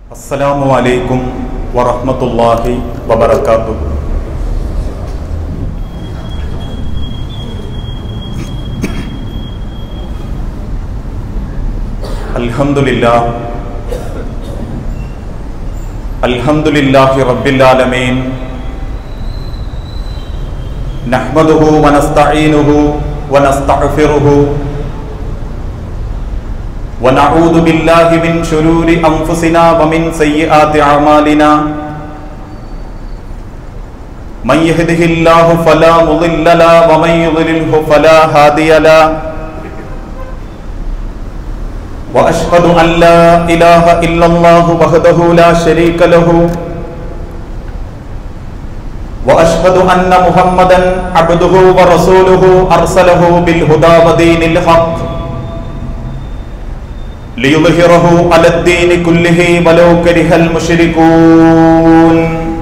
അസ്സലാമു അലൈക്കും വറഹ്മത്തുള്ളാഹി വബറകാതുഹു അൽഹംദുലില്ലാ അൽഹംദുലില്ലാഹി റബ്ബിൽ ആലമീൻ നഹ്മദുഹു വനസ്തഈനുഹു വനസ്തഗ്ഫിറുഹു ونعوذ بالله من شرور أنفسنا ومن سيئات أعمالنا من يهده الله فلا مضل له ومن يضلله فلا هادي له وأشهد أن لا إله إلا الله وحده لا شريك له وأشهد أن محمدا عبده ورسوله أرسله بالهدى ودين الحق ليظهره على الدين كله ولو كره المشركون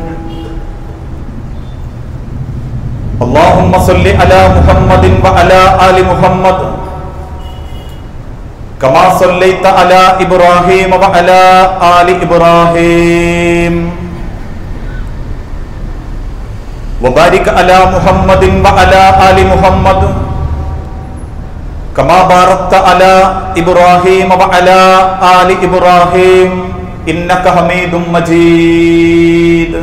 اللهم صل على محمد وعلى آل محمد كما صليت على إبراهيم وعلى آل إبراهيم وبارك على محمد وعلى آل محمد كما باركت على إبراهيم وعلى آل إبراهيم إنك حميد مجيد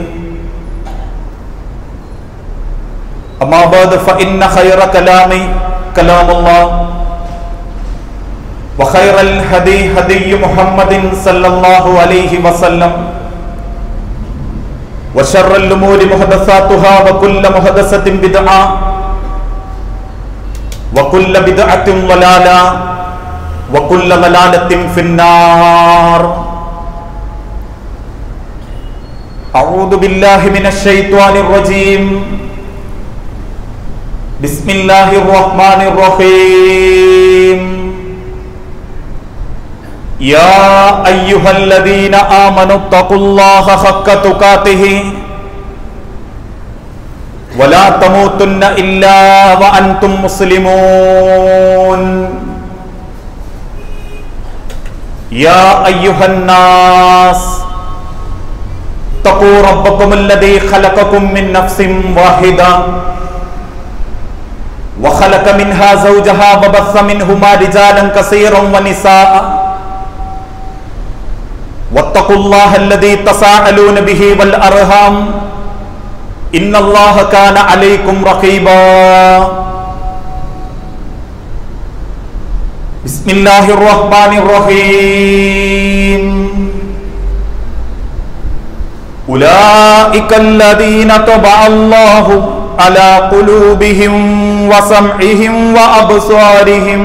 أما بعد فإن خير كلام كلام الله وخير الهدي هدي محمد صلى الله عليه وسلم وشر الأمور محدثاتها وكل محدثة بدعة وكل بدعة ضلالة وكل ضلالة في النار أعوذ بالله من الشيطان الرجيم بسم الله الرحمن الرحيم يا أيها الذين آمنوا اتقوا الله حق تقاته ولا تموتن إلا وأنتم مسلمون يا أيها الناس اتقوا ربكم الذي خلقكم من نفس واحدة وخلق منها زوجها وبث منهما رجالا كثيرا ونساء واتقوا الله الذي تساءلون به والأرham إن الله كان عليكم رقيبا بسم الله الرحمن الرحيم أولئك الذين طبع الله على قلوبهم وسمعهم وأبصارهم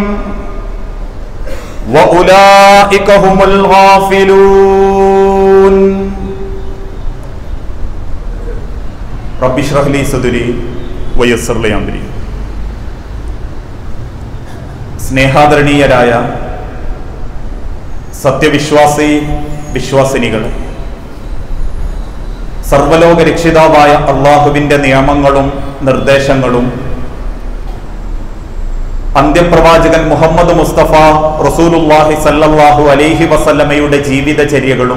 وأولئك هم الغافلون റബ്ബി ഷ്റഹ്ലി സദുരി വയസ്സർലി അംബരി സ്നേഹാദരണീയരായ സത്യവിശ്വാസി വിശ്വാസിനികൾ സർവലോക രക്ഷിതാവായ അള്ളാഹുവിന്റെ നിയമങ്ങളും നിർദ്ദേശങ്ങളും അന്ത്യപ്രവാചകൻ മുഹമ്മദ് മുസ്തഫ റസൂലുല്ലാഹി സല്ലല്ലാഹു അലൈഹി വസല്ലമയുടെ ജീവിതചര്യകളും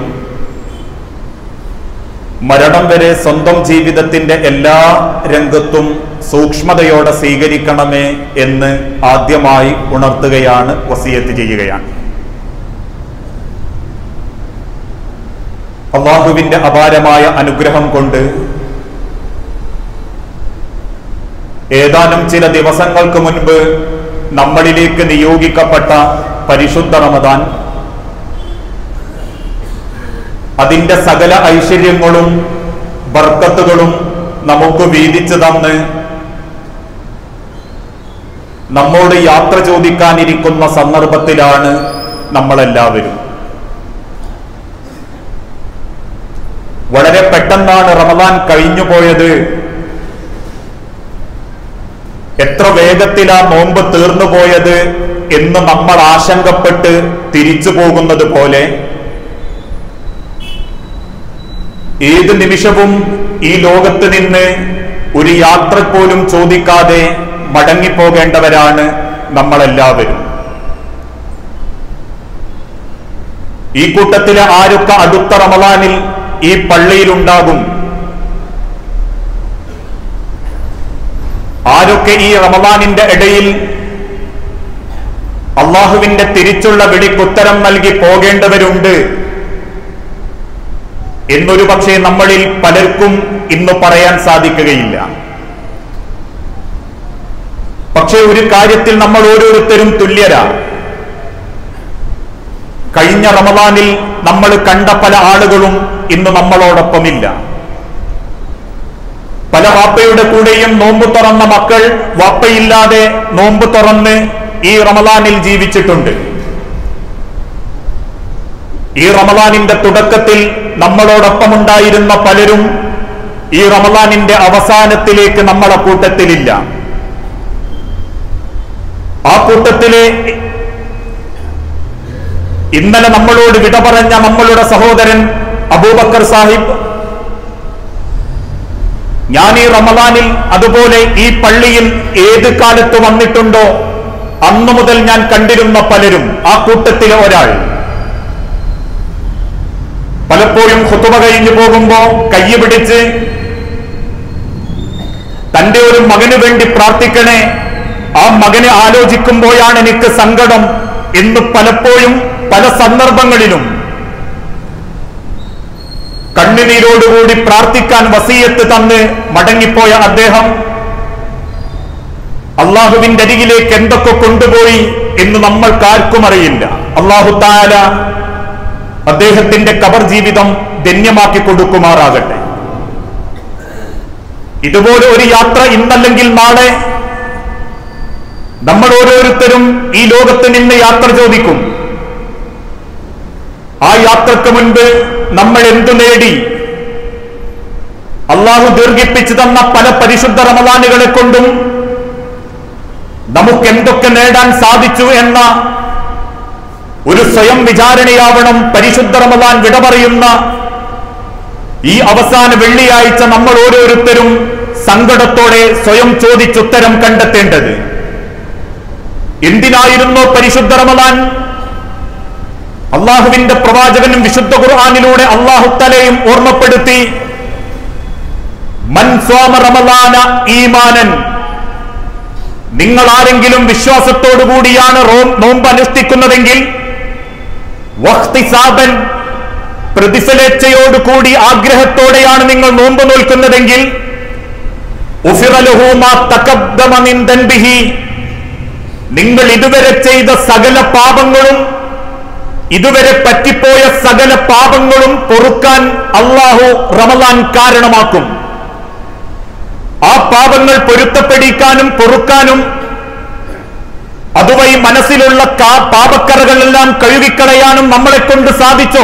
മരണം വരെ സ്വന്തം ജീവിതത്തിന്റെ എല്ലാ രംഗത്തും സൂക്ഷ്മതയോടെ സ്വീകരിക്കണമേ എന്ന് ആദ്യമായി ഉണർത്തുകയാണ് വസിയത്ത് ചെയ്യുകയാണ് അള്ളാഹുവിന്റെ അപാരമായ അനുഗ്രഹം കൊണ്ട് ഏതാനും ചില ദിവസങ്ങൾക്ക് മുൻപ് നമ്മളിലേക്ക് നിയോഗിക്കപ്പെട്ട പരിശുദ്ധ റമദാൻ അതിന്റെ സകല ഐശ്വര്യങ്ങളും ബർക്കത്തുകളും നമുക്ക് വീതിച്ചു തന്ന് നമ്മോട് യാത്ര ചോദിക്കാനിരിക്കുന്ന സന്ദർഭത്തിലാണ് നമ്മളെല്ലാവരും വളരെ പെട്ടെന്നാണ് റമദാൻ കഴിഞ്ഞു പോയത് എത്ര വേഗത്തിലാ നോമ്പ് തീർന്നു പോയത് എന്ന് നമ്മൾ ആശങ്കപ്പെട്ട് തിരിച്ചു പോകുന്നത് പോലെ ഏത് നിമിഷവും ഈ ലോകത്ത് നിന്ന് ഒരു യാത്ര പോലും ചോദിക്കാതെ മടങ്ങിപ്പോകേണ്ടവരാണ് നമ്മളെല്ലാവരും ഈ കൂട്ടത്തിലെ ആരൊക്കെ അടുത്ത റമദാനിൽ ഈ പള്ളിയിലുണ്ടാകും ആരൊക്കെ ഈ റമദാനിന്റെ ഇടയിൽ അള്ളാഹുവിന്റെ തിരിച്ചുള്ള വിളിക്കുത്തരം നൽകി പോകേണ്ടവരുണ്ട് എന്നൊരു പക്ഷേ നമ്മളിൽ പലർക്കും ഇന്ന് പറയാൻ സാധിക്കുകയില്ല പക്ഷേ ഒരു കാര്യത്തിൽ നമ്മൾ ഓരോരുത്തരും തുല്യരാ കഴിഞ്ഞ റമദാനിൽ നമ്മൾ കണ്ട പല ആളുകളും ഇന്ന് നമ്മളോടൊപ്പമില്ല പല വാപ്പയുടെ കൂടെയും നോമ്പ് തുറന്ന മക്കൾ വാപ്പയില്ലാതെ നോമ്പ് തുറന്ന് ഈ റമദാനിൽ ജീവിച്ചിട്ടുണ്ട് ഈ റമദാനിന്റെ തുടക്കത്തിൽ നമ്മളോടൊപ്പമുണ്ടായിരുന്ന പലരും ഈ റമദാനിന്റെ അവസാനത്തിലേക്ക് നമ്മളെ കൂട്ടത്തിലില്ല ആ കൂട്ടത്തിലെ ഇന്നലെ നമ്മളോട് വിട പറഞ്ഞ നമ്മളുടെ സഹോദരൻ അബൂബക്കർ സാഹിബ് ഞാൻ ഈ റമദാനിൽ അതുപോലെ ഈ പള്ളിയിൽ ഏത് കാലത്ത് വന്നിട്ടുണ്ടോ അന്നു മുതൽ ഞാൻ കണ്ടിരുന്ന പലരും ആ കൂട്ടത്തിലെ ഒരാൾ പലപ്പോഴും ഹുത്തുമ കഴിഞ്ഞു പോകുമ്പോ കൈ പിടിച്ച് തന്റെ ഒരു മകന് വേണ്ടി പ്രാർത്ഥിക്കണേ ആ മകനെ ആലോചിക്കുമ്പോഴാണ് എനിക്ക് സങ്കടം എന്ന് പലപ്പോഴും പല സന്ദർഭങ്ങളിലും കണ്ണുനീരോടുകൂടി പ്രാർത്ഥിക്കാൻ വസീയത്ത് തന്ന് മടങ്ങിപ്പോയ അദ്ദേഹം അള്ളാഹുവിന്റെ അരികിലേക്ക് എന്തൊക്കെ കൊണ്ടുപോയി എന്ന് നമ്മൾക്കാർക്കും അറിയില്ല അള്ളാഹു താല അദ്ദേഹത്തിന്റെ കബർ ജീവിതം ധന്യമാക്കി കൊടുക്കുമാറാകട്ടെ ഇതുപോലെ ഒരു യാത്ര ഇന്നല്ലെങ്കിൽ നാളെ നമ്മൾ ഓരോരുത്തരും ഈ ലോകത്ത് നിന്ന് യാത്ര ചോദിക്കും ആ യാത്രക്ക് മുൻപ് നമ്മൾ എന്തു നേടി അള്ളാഹു ദീർഘിപ്പിച്ചു തന്ന പല പരിശുദ്ധ റമദാനുകളെ കൊണ്ടും നമുക്ക് എന്തൊക്കെ നേടാൻ സാധിച്ചു എന്ന ഒരു സ്വയം വിചാരണയാവണം പരിശുദ്ധ റമദാൻ വിട പറയുന്ന ഈ അവസാന വെള്ളിയാഴ്ച നമ്മൾ ഓരോരുത്തരും സങ്കടത്തോടെ സ്വയം ചോദിച്ചുത്തരം കണ്ടെത്തേണ്ടത് എന്തിനായിരുന്നു പരിശുദ്ധ റമദാൻ അള്ളാഹുവിന്റെ പ്രവാചകനും വിശുദ്ധ ഖുർആാനിലൂടെ അള്ളാഹുത്തലയും ഓർമ്മപ്പെടുത്തി മൻ സ്വാമ റമദാന ഈമാനൻ നിങ്ങൾ ആരെങ്കിലും വിശ്വാസത്തോടുകൂടിയാണ് റോം നോമ്പ് അനുഷ്ഠിക്കുന്നതെങ്കിൽ വഖ്തിസാബൻ പ്രതിഫലേച്ഛയോടുകൂടി ആഗ്രഹത്തോടെയാണ് നിങ്ങൾ നോമ്പ് നോൽക്കുന്നതെങ്കിൽ ഉഫിറലഹു മാ തഖദ്ദമ മിൻ ദൻബിഹി നിങ്ങൾ ഇതുവരെ ചെയ്ത സകല പാപങ്ങളും ഇതുവരെ പറ്റിപ്പോയ സകല പാപങ്ങളും പൊറുക്കാൻ അള്ളാഹു റമദാൻ കാരണമാക്കും ആ പാപങ്ങൾ പൊരുത്തപ്പെടിക്കാനും പൊറുക്കാനും അതുവഴി മനസ്സിലുള്ള കാ- പാപക്കറകളെല്ലാം കഴുകിക്കളയാനും നമ്മളെ കൊണ്ട് സാധിച്ചോ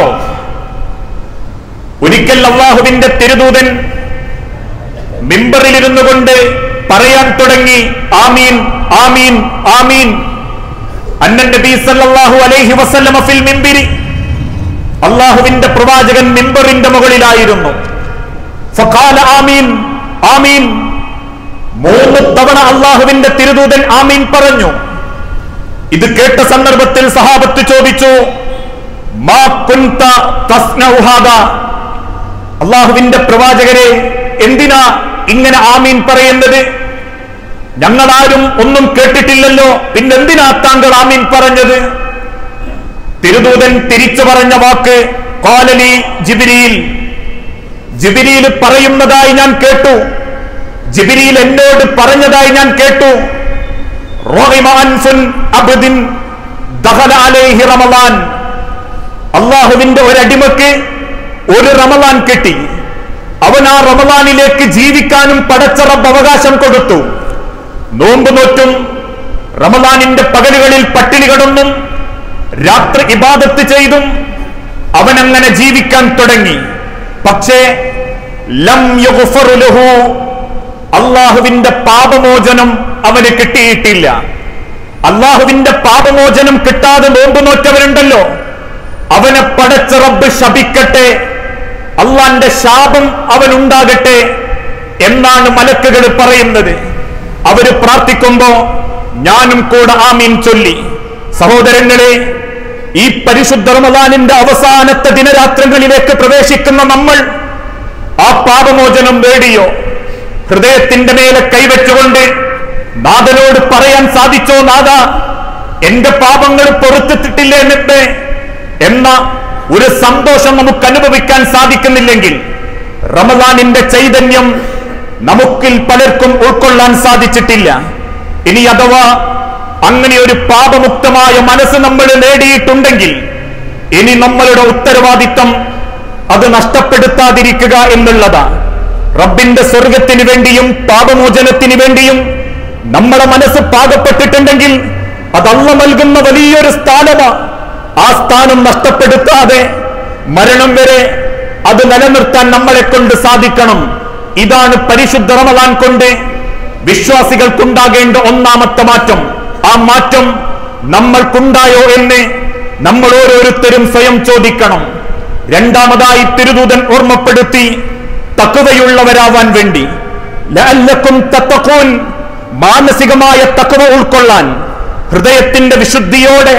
ഒരിക്കൽ അള്ളാഹുവിന്റെ തിരുദൂതൻ മിമ്പറിലിരുന്നു കൊണ്ട് പറയാൻ തുടങ്ങി ആമീൻ ആമീൻ ആമീൻ അന്നൻ നബി സല്ലല്ലാഹു അലൈഹി വസല്ലമ ഫിൽ മിമ്പരി അള്ളാഹുവിന്റെ പ്രവാചകൻ മിമ്പറിന്റെ മുകളിലായിരുന്നു ഫഖാല ആമീൻ ആമീൻ മൂന്ന് തവണ അള്ളാഹുവിന്റെ തിരുദൂതൻ ആമീൻ പറഞ്ഞു ഇത് കേട്ട സന്ദർഭത്തിൽ സഹാബത്ത് ചോദിച്ചു മാ കുന്ത തസ്നഉ ഹാദാ അള്ളാഹുവിന്റെ പ്രവാചകരെ എന്തിനാ ഇങ്ങനെ ആമീൻ പറയുന്നത് ഞങ്ങളാരും ഒന്നും കേട്ടിട്ടില്ലല്ലോ പിന്നെന്തിനാ താങ്കൾ ആമീൻ പറഞ്ഞത് തിരുദൂതൻ തിരിച്ചു പറഞ്ഞ വാക്ക് കോലലി ജിബിരിയിൽ ജിബിരിയിൽ പറയുന്നതായി ഞാൻ കേട്ടു ജിബിരിയിൽ എന്നോട് പറഞ്ഞതായി ഞാൻ കേട്ടു റോഹിമ അൻഫുൻ അബ്ദിൻ ദഖല അലൈഹി റമളാൻ അള്ളാഹുവിന്റെ ഒരടിമക്ക് ഒരു റമലാൻ കിട്ടി അവൻ ആ റമലാനിലേക്ക് ജീവിക്കാനും പടച്ച റബ്ബ് അവകാശം കൊടുത്തു നോമ്പ് നോറ്റും റമലാനിന്റെ പകലുകളിൽ പട്ടിണി കിടന്നും രാത്രി ഇബാദത്ത് ചെയ്തും അവൻ അങ്ങനെ ജീവിക്കാൻ തുടങ്ങി പക്ഷേ ലം യുഗ്ഫറു ലഹു അള്ളാഹുവിന്റെ പാപമോചനം അവന് കിട്ടിയിട്ടില്ല അള്ളാഹുവിന്റെ പാപമോചനം കിട്ടാതെ നോമ്പ് നോറ്റവരുണ്ടല്ലോ അവനെ പടച്ച റബ്ബ് ശപിക്കട്ടെ അള്ളാന്റെ ശാപം അവനുണ്ടാകട്ടെ എന്നാണ് മലക്കുകൾ പറയുന്നത് അവര് പ്രാർത്ഥിക്കുമ്പോ ഞാനും കൂടെ ആമീൻ ചൊല്ലി സഹോദരങ്ങളെ ഈ പരിശുദ്ധ റമദാനിന്റെ അവസാനത്തെ ദിനരാത്രങ്ങളിലേക്ക് പ്രവേശിക്കുന്ന നമ്മൾ ആ പാപമോചനം നേടിയോ ഹൃദയത്തിന്റെ മേലെ കൈവച്ചുകൊണ്ട് നാഥനോട് പറയാൻ സാധിച്ചോ നാഥ എന്റെ പാപങ്ങൾ പൊറത്തിട്ടില്ലേ എന്നിട്ട് എന്ന ഒരു സന്തോഷം നമുക്ക് അനുഭവിക്കാൻ സാധിക്കുന്നില്ലെങ്കിൽ റമദാനിന്റെ ചൈതന്യം നമുക്കിൽ പലർക്കും ഉൾക്കൊള്ളാൻ സാധിച്ചിട്ടില്ല ഇനി അഥവാ അങ്ങനെ ഒരു പാപമുക്തമായ മനസ്സ് നമ്മൾ നേടിയിട്ടുണ്ടെങ്കിൽ ഇനി നമ്മളുടെ ഉത്തരവാദിത്തം അത് നഷ്ടപ്പെടുത്താതിരിക്കുക എന്നുള്ളതാണ് റബ്ബിന്റെ സ്വർഗത്തിന് വേണ്ടിയും പാപമോചനത്തിന് വേണ്ടിയും നമ്മുടെ മനസ്സ് പാകപ്പെട്ടിട്ടുണ്ടെങ്കിൽ അതല്ല നൽകുന്ന വലിയൊരു സ്ഥാനമാണ് ആ സ്ഥാനം നഷ്ടപ്പെടുത്താതെ മരണം വരെ അത് നിലനിർത്താൻ നമ്മളെ കൊണ്ട് സാധിക്കണം ഇതാണ് പരിശുദ്ധ റമദാൻ കൊണ്ട് വിശ്വാസികൾക്കുണ്ടാകേണ്ട ഒന്നാമത്തെ മാറ്റം ആ മാറ്റം നമ്മൾക്കുണ്ടായോ എന്ന് നമ്മൾ ഓരോരുത്തരും സ്വയം ചോദിക്കണം രണ്ടാമതായി തിരുദൂതൻ ഓർമ്മപ്പെടുത്തി തക്കവയുള്ളവരാവാൻ വേണ്ടി ലഅല്ലക്കും തത്തഖൂൻ മാനസികമായ തക്കവ ഉൾക്കൊള്ളാൻ ഹൃദയത്തിന്റെ വിശുദ്ധിയോടെ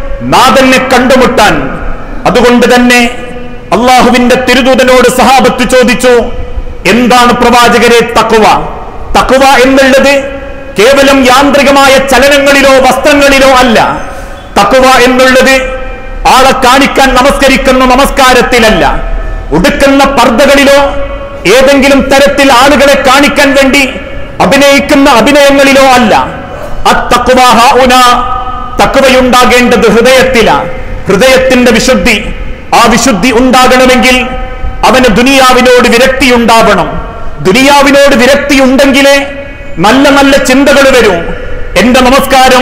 നാഥനെ കണ്ടുമുട്ടാൻ അതുകൊണ്ട് തന്നെ അള്ളാഹുവിന്റെ തിരുദൂതനോട് സഹാബത്ത് ചോദിച്ചു എന്താണ് പ്രവാചകരെ തക്കുവ തക്കുവ എന്നുള്ളത് കേവലം യാന്ത്രികമായ ചലനങ്ങളിലോ വസ്ത്രങ്ങളിലോ അല്ല തക്കുവ എന്നുള്ളത് ആളെ കാണിക്കാൻ നമസ്കരിക്കുന്ന നമസ്കാരത്തിലല്ല ഉടുക്കുന്ന പർദ്ദകളിലോ ഏതെങ്കിലും തരത്തിൽ ആളുകളെ കാണിക്കാൻ വേണ്ടി അഭിനയിക്കുന്ന അഭിനയങ്ങളിലോ അല്ല അത്തക്കുവാഹുന തക്കുവയുണ്ടാകേണ്ടത് ഹൃദയത്തില ഹൃദയത്തിന്റെ വിശുദ്ധി ആ വിശുദ്ധി ഉണ്ടാകണമെങ്കിൽ അവന് ദുനിയാവിനോട് വിരക്തി ഉണ്ടാവണം ദുനിയാവിനോട് വിരക്തി ഉണ്ടെങ്കിലേ നല്ല നല്ല ചിന്തകൾ വരൂ എന്റെ നമസ്കാരം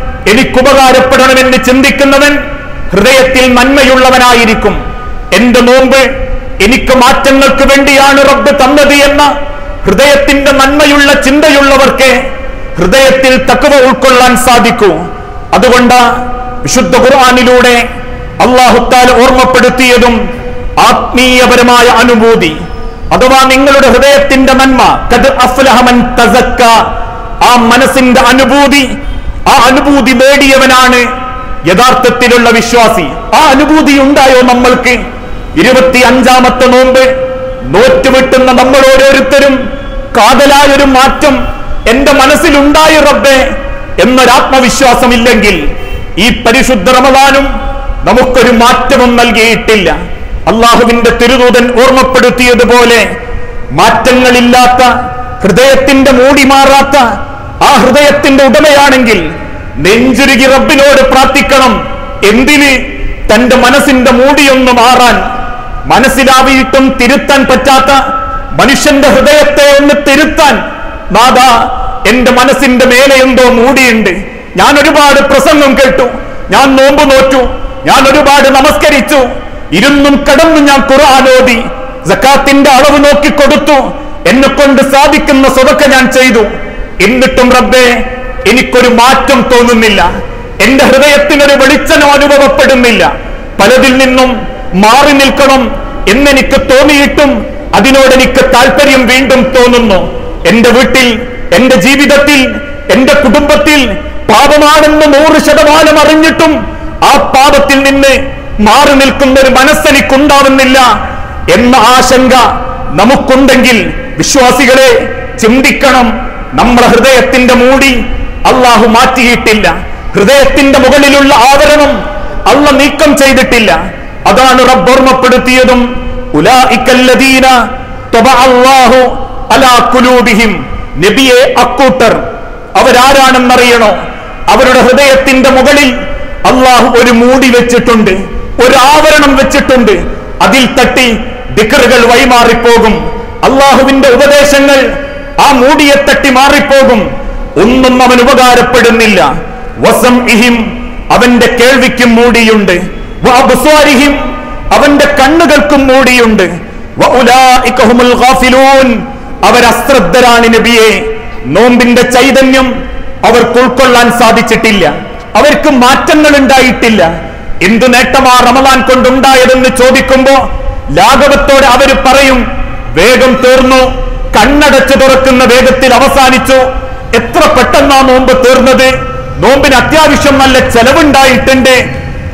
എനിക്കുപകാരപ്പെടണമെന്ന് ചിന്തിക്കുന്നവൻ ഹൃദയത്തിൽ നന്മയുള്ളവനായിരിക്കും എന്റെ നോമ്പ് എനിക്ക് മാറ്റങ്ങൾക്ക് വേണ്ടിയാണ് റബ്ബ് തന്നത് എന്ന ഹൃദയത്തിന്റെ നന്മയുള്ള ചിന്തയുള്ളവർക്ക് ഹൃദയത്തിൽ തക്കവ ഉൾക്കൊള്ളാൻ സാധിക്കൂ അതുകൊണ്ട് വിശുദ്ധ ഖുർആാനിലൂടെ അള്ളാഹുത്താൽ ഓർമ്മപ്പെടുത്തിയതും ആത്മീയപരമായ അനുഭൂതി അഥവാ നിങ്ങളുടെ ഹൃദയത്തിന്റെ നന്മ കത് അഫ്ലഹമൻ തസക്ക ആ മനസ്സിന്റെ അനുഭൂതി ആ അനുഭൂതി നേടിയവനാണ് യഥാർത്ഥത്തിലുള്ള വിശ്വാസി ആ അനുഭൂതി ഉണ്ടായോ നമ്മൾക്ക് ഇരുപത്തി അഞ്ചാമത്തെ നോമ്പ് നോറ്റുവിട്ടുന്ന നമ്മൾ ഓരോരുത്തരും കാതലായൊരു മാറ്റം എന്റെ മനസ്സിലുണ്ടായി റബ്ബേ എന്നൊരാത്മവിശ്വാസമില്ലെങ്കിൽ ഈ പരിശുദ്ധ റമദാനും നമുക്കൊരു മാറ്റവും നൽകിയിട്ടില്ല അള്ളാഹുവിന്റെ തിരുദൂതൻ ഓർമ്മപ്പെടുത്തിയതുപോലെ മാറ്റങ്ങളില്ലാത്ത ഹൃദയത്തിന്റെ മൂടി മാറാത്ത ആ ഹൃദയത്തിന്റെ ഉടമയാണെങ്കിൽ നെഞ്ചുരുകി റബ്ബിനോട് പ്രാർത്ഥിക്കണം എന്തിന് തന്റെ മനസ്സിന്റെ മൂടിയൊന്ന് മാറാൻ മനസ്സിലാവിയിട്ടും തിരുത്താൻ പറ്റാത്ത മനുഷ്യന്റെ ഹൃദയത്തെ ഒന്ന് തിരുത്താൻ നാദാ എന്റെ മനസ്സിന്റെ മേലെ എന്തോ മൂടിയുണ്ട് ഞാൻ ഒരുപാട് പ്രസംഗം കേട്ടു ഞാൻ നോമ്പ് നോറ്റു ഞാൻ ഒരുപാട് നമസ്കരിച്ചു ഇരുന്നും കടന്നും ഞാൻ ഖുർആാനോദി സക്കാത്തിന്റെ അളവ് നോക്കി കൊടുത്തു എന്നെ കൊണ്ട് സാധിക്കുന്ന സ്വതൊക്കെ ഞാൻ ചെയ്തു എന്നിട്ടും റബ്ബേ എനിക്കൊരു മാറ്റം തോന്നുന്നില്ല എന്റെ ഹൃദയത്തിനൊരു വെളിച്ചനം അനുഭവപ്പെടുന്നില്ല പലതിൽ നിന്നും മാറി നിൽക്കണം എന്നെനിക്ക് തോന്നിയിട്ടും അതിനോട് എനിക്ക് താല്പര്യം വീണ്ടും തോന്നുന്നു എന്റെ വീട്ടിൽ എന്റെ ജീവിതത്തിൽ എന്റെ കുടുംബത്തിൽ പാപമാണെന്ന് നൂറ് ശതമാനം അറിഞ്ഞിട്ടും ആ പാപത്തിൽ നിന്ന് മാറി നിൽക്കുന്ന ഒരു മനസ്സെനിക്കുണ്ടാവുന്നില്ല എന്ന ആശങ്ക നമുക്കുണ്ടെങ്കിൽ വിശ്വാസികളെ ചിന്തിക്കണം നമ്മുടെ ഹൃദയത്തിന്റെ മൂടി അള്ളാഹു മാറ്റിയിട്ടില്ല ഹൃദയത്തിന്റെ മുകളിലുള്ള ആവരണം അള്ള നീക്കം ചെയ്തിട്ടില്ല അതാണ് റബ്ബ് ഓർമ്മപ്പെടുത്തിയതും ഉലായിക്കല്ലദീന ത്വബഅ അല്ലാഹു അലാ ഖുലൂബിഹിം നബിയെ അക്കൂട്ടർ അവരാരാണെന്നറിയണോ അവരുടെ ഹൃദയത്തിന്റെ മുകളിൽ അള്ളാഹു ഒരു മൂടി വെച്ചിട്ടുണ്ട് ഒരു ആവരണം വെച്ചിട്ടുണ്ട് അതിൽ തട്ടി ദിക്കറുകൾ വഴിമാറിപ്പോകും അള്ളാഹുവിന്റെ ഉപദേശങ്ങൾ ആ മൂടിയെ തട്ടി മാറിപ്പോകും ഒന്നും അവൻ ഉപകാരപ്പെടുന്നില്ല വസം ഇഹിം അവന്റെ കേൾവിക്കും മൂടിയുണ്ട് വഅബ്സാരിഹിം അവന്റെ കണ്ണുകൾക്കും മൂടിയുണ്ട് വഉലായിക ഹുമുൽ ഗാഫിലൂൻ അവരശ്രദ്ധരാണ് നബിയെ നോമ്പിന്റെ ചൈതന്യം അവർക്ക് ഉൾക്കൊള്ളാൻ സാധിച്ചിട്ടില്ല അവർക്ക് മാറ്റങ്ങൾ ഉണ്ടായിട്ടില്ല എന്തു നേട്ടമാ റമദാൻ കൊണ്ടുണ്ടായതെന്ന് ചോദിക്കുമ്പോ ലാഘവത്തോടെ അവര് പറയും വേഗം തീർന്നു കണ്ണടച്ചു തുറക്കുന്ന വേഗത്തിൽ അവസാനിച്ചു എത്ര പെട്ടെന്നാ നോമ്പ് തീർന്നത് നോമ്പിന് അത്യാവശ്യം നല്ല ചെലവുണ്ടായിട്ടുണ്ട്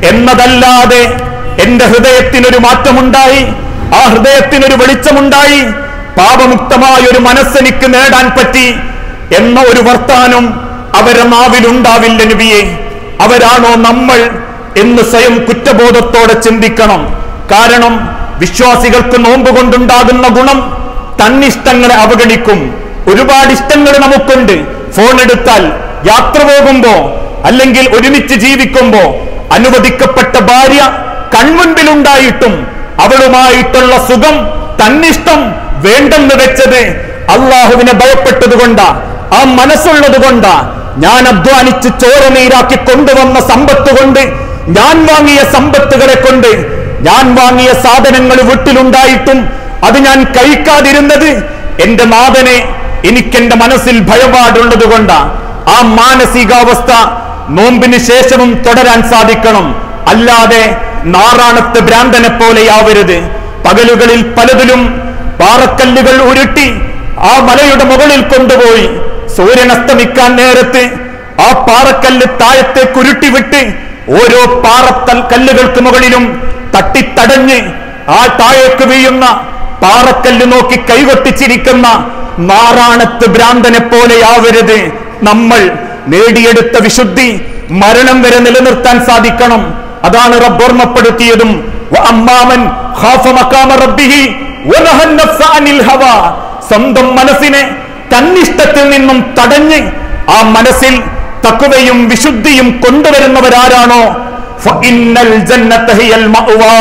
എന്നതല്ലാതെ എന്റെ ഹൃദയത്തിനൊരു മാറ്റമുണ്ടായി ആ ഹൃദയത്തിനൊരു വെളിച്ചമുണ്ടായി പാപമുക്തമായ ഒരു മനസ്സെനിക്ക് നേടാൻ പറ്റി എന്ന ഒരു വർത്താനം അവരുടെ നാവിലുണ്ടാവില്ല നബിയെ അവരാണോ നമ്മൾ എന്ന് സ്വയം കുറ്റബോധത്തോടെ ചിന്തിക്കണം കാരണം വിശ്വാസികൾക്ക് നോമ്പ് കൊണ്ടുണ്ടാകുന്ന ഗുണം തന്നിഷ്ടങ്ങളെ അവഗണിക്കും ഒരുപാട് ഇഷ്ടങ്ങൾ നമുക്കുണ്ട് ഫോൺ എടുത്താൽ യാത്ര പോകുമ്പോ അല്ലെങ്കിൽ ഒരുമിച്ച് ജീവിക്കുമ്പോ അനുവദിക്കപ്പെട്ട ഭാര്യ കൺമുൻപിലുണ്ടായിട്ടും അവളുമായിട്ടുള്ള സുഖം തന്നിഷ്ടം വേണ്ടെന്ന് വെച്ചത് അള്ളാഹുവിനെ ഭയപ്പെട്ടതുകൊണ്ടാ ആ മനസ്സുള്ളത് കൊണ്ടാ ഞാൻ അധ്വാനിച്ച് ചോര നീരാക്കി കൊണ്ടുവന്ന സമ്പത്ത് കൊണ്ട് ഞാൻ വാങ്ങിയ സമ്പത്തുകളെ കൊണ്ട് ഞാൻ വാങ്ങിയ സാധനങ്ങൾ വീട്ടിലുണ്ടായിട്ടും അത് ഞാൻ കഴിക്കാതിരുന്നത് എന്റെ നാഥനെ എനിക്കെന്റെ മനസ്സിൽ ഭയപാടുള്ളത് കൊണ്ടാ ആ മാനസികാവസ്ഥ നോമ്പിന് ശേഷവും തുടരാൻ സാധിക്കണം അല്ലാതെ നാറാണത്ത് ഭ്രാന്തനെ പോലെയാവരുത് പകലുകളിൽ പലതിലും പാറക്കല്ലുകൾ ഉരുട്ടി ആ മലയുടെ മുകളിൽ കൊണ്ടുപോയി സൂര്യൻ അസ്തമിക്കാൻ നേരത്ത് ആ പാറക്കല്ല് താഴത്തേക്ക് ഉരുട്ടിവിട്ട് ഓരോ പാറത്തൽ കല്ലുകൾക്ക് മുകളിലും തട്ടിത്തടഞ്ഞ് ആ താഴേക്ക് വീഴുന്ന പാറക്കല്ല് നോക്കി കൈകൊട്ടിച്ചിരിക്കുന്ന നാറാണത്ത് ഭ്രാന്തനെ പോലെയാവരുത് നമ്മൾ നേടിയെടുത്ത വിശുദ്ധി മരണം വരെ നിലനിർത്താൻ സാധിക്കണം അതാണ് റബ്ബ് ഓർമ്മപ്പെടുത്തിയതും വഅമ്മാമൻ ഖാഫ മഖാമ റബ്ബിഹി വനഹൻ നഫ്സ അനിൽ ഹവാ സ്വന്തം മനസ്സിനെ തന്നിഷ്ടത്തിൽ നിന്നും തടഞ്ഞ് ആ മനസ്സിൽ തക്കുവയും വിശുദ്ധിയും കൊണ്ടുവരുന്നവരാരാണോ ഫഇന്നൽ ജന്നത ഹിയൽ മഅ്വാ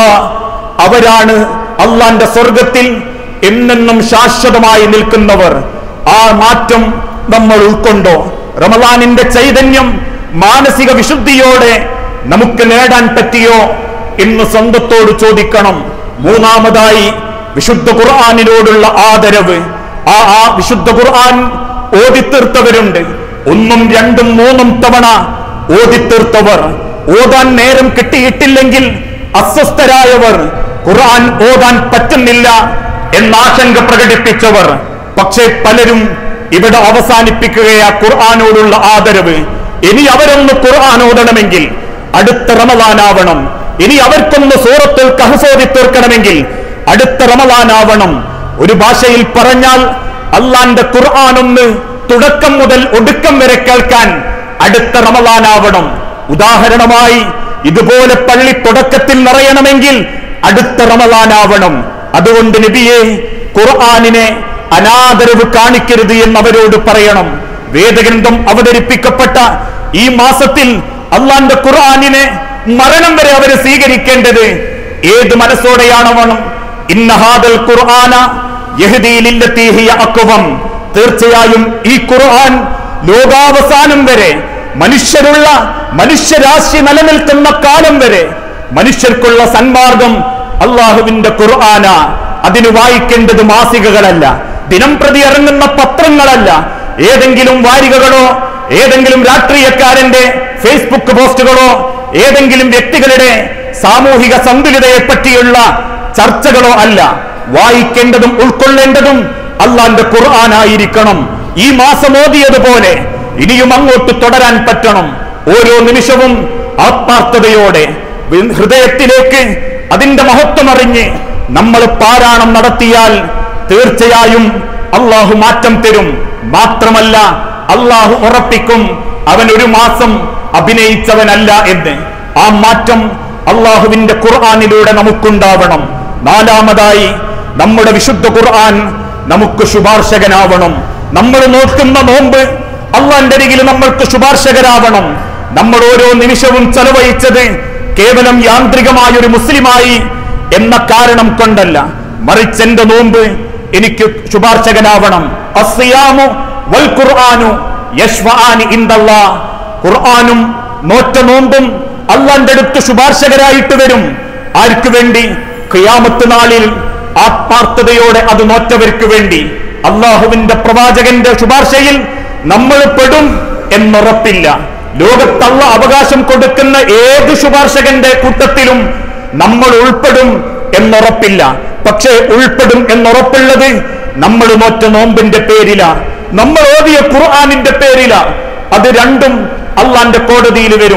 അവരാണ് അള്ളാന്റെ സ്വർഗത്തിൽ എന്നെന്നും ശാശ്വതമായി നിൽക്കുന്നവർ ആ മാറ്റം നമ്മൾ ഉൾക്കൊണ്ടോ റമദാനിന്റെ ചൈതന്യം മാനസിക വിശുദ്ധിയോടെ നമുക്ക് നേടാൻ പറ്റിയോ എന്ന് സ്വന്തത്തോട് ചോദിക്കണം മൂന്നാമതായി വിശുദ്ധ ഖുർആാനിനോടുള്ള ആദരവ് ആ ആ വിശുദ്ധ ഖുർആൻ ഓതിത്തീർത്തവരുണ്ട് ഒന്നും രണ്ടും മൂന്നും തവണ ഓതിത്തീർത്തവർ ഓതാൻ നേരം കിട്ടിയിട്ടില്ലെങ്കിൽ അസ്വസ്ഥരായവർ ഖുർആൻ ഓതാൻ പറ്റുന്നില്ല എന്ന ആശങ്ക പ്രകടിപ്പിച്ചവർ പക്ഷേ പലരും ഇവിടെ അവസാനിപ്പിക്കുകയാ ഖുർആാനോടുള്ള ആദരവ് ഇനി അവരൊന്ന് ഖുർആൻ ഓതണമെങ്കിൽ അടുത്ത റമദാനാവണം ഇനി അവർക്കൊന്ന് സൂറത്തുൽ കഹസോതി തീർക്കണമെങ്കിൽ അടുത്ത റമദാനാവണം ഒരു ഭാഷയിൽ പറഞ്ഞാൽ അള്ളാന്റെ ഖുർആൻ ഒന്ന് തുടക്കം മുതൽ ഒടുക്കം വരെ കേൾക്കാൻ അടുത്ത റമദാനാവണം ഉദാഹരണമായി ഇതുപോലെ പള്ളി തുടക്കത്തിൽ നിറയണമെങ്കിൽ അടുത്ത റമദാനാവണം അതുകൊണ്ട് നബിയെ ഖുർആാനിനെ അനാദരവ് കാണിക്കരുത് എന്ന് അവരോട് പറയണം വേദഗ്രന്ഥം അവതരിപ്പിക്കപ്പെട്ട ഈ മാസത്തിൽ അള്ളാന്റെ ഖുർആാനിനെ മരണം വരെ അവര് സ്വീകരിക്കേണ്ടത് ഏത് മനസ്സോടെയാണവണം ഇന്നഹാദൽ ഖുർആന യഹ്ദീലില്ലത്തീ ഹിയ അക്വം തീർച്ചയായും ഈ ഖുർആൻ ലോകാവസാനം വരെ മനുഷ്യരുള്ള മനുഷ്യരാശി നിലനിൽക്കുന്ന കാലം വരെ മനുഷ്യർക്കുള്ള സന്മാർഗം അള്ളാഹുവിന്റെ ഖുർആന അതിന് വായിക്കേണ്ടത് മാസികകളല്ല ദിനം പ്രതി ഇറങ്ങുന്ന പത്രങ്ങളല്ല ഏതെങ്കിലും വാരികകളോ ഏതെങ്കിലും രാഷ്ട്രീയക്കാരന്റെ ഫേസ്ബുക്ക് പോസ്റ്റുകളോ ഏതെങ്കിലും വ്യക്തികളുടെ സാമൂഹിക സന്തുലിതയെ പറ്റിയുള്ള ചർച്ചകളോ അല്ല വായിക്കേണ്ടതും ഉൾക്കൊള്ളേണ്ടതും അള്ളാന്റെ ഖുർആനായിരിക്കണം ഈ മാസം ഓതിയതുപോലെ ഇനിയും അങ്ങോട്ട് തുടരാൻ പറ്റണം ഓരോ നിമിഷവും ആത്മാർത്ഥതയോടെ വി- ഹൃദയത്തിലേക്ക് അതിന്റെ മഹത്വം അറിഞ്ഞ് നമ്മൾ പാരായണം നടത്തിയാൽ തീർച്ചയായും അള്ളാഹു മാറ്റം തരും മാത്രമല്ല അള്ളാഹു ഉറപ്പിക്കും അവൻ ഒരു മാസം അഭിനയിച്ചവനല്ല എന്ന് ആ മാറ്റം അള്ളാഹുവിന്റെ ഖുർആാനിലൂടെ നമുക്കുണ്ടാവണം നാലാമതായി നമ്മുടെ വിശുദ്ധ ഖുർആൻ നമുക്ക് ശുപാർശകനാവണം നമ്മൾ നോക്കുന്ന നോമ്പ് അള്ളാന്റെ അരികിൽ നമ്മൾക്ക് ശുപാർശകരാവണം നമ്മൾ ഓരോ നിമിഷവും ചെലവഴിച്ചത് കേവലം യാന്ത്രികമായ ഒരു മുസ്ലിമായി എന്ന കാരണം കൊണ്ടല്ല മറിച്ച് എന്റെ നോമ്പ് എനിക്ക് ശുപാർശകനാവണം അസ്സിയാമു വൽ ഖുർആനു യശ്വആനി ഇൻദല്ലാ ഖുർആനും നോറ്റ നോമ്പും അള്ളാന്റെ അടുത്ത് ശുപാർശകരായിട്ട് വരും ആർക്ക് വേണ്ടി ഖിയാമത്ത് നാളിൽ ആത്മാർത്ഥതയോടെ അത് നോറ്റവർക്ക് വേണ്ടി അള്ളാഹുവിന്റെ പ്രവാചകന്റെ ശുപാർശയിൽ നമ്മൾ പെടും എന്നുറപ്പില്ല ലോകത്തള്ള അവകാശം കൊടുക്കുന്ന ഏത് ശുപാർശകന്റെ കൂട്ടത്തിലും നമ്മൾ ഉൾപ്പെടും എന്നുറപ്പില്ല പക്ഷേ ഉൾപ്പെടും എന്നുറപ്പുള്ളത് നമ്മൾ നോറ്റ നോമ്പിന്റെ പേരില നമ്മൾ ഓതിയ ഖുർആാനിന്റെ പേരില അത് രണ്ടും അള്ളാന്റെ കോടതിയിൽ വരും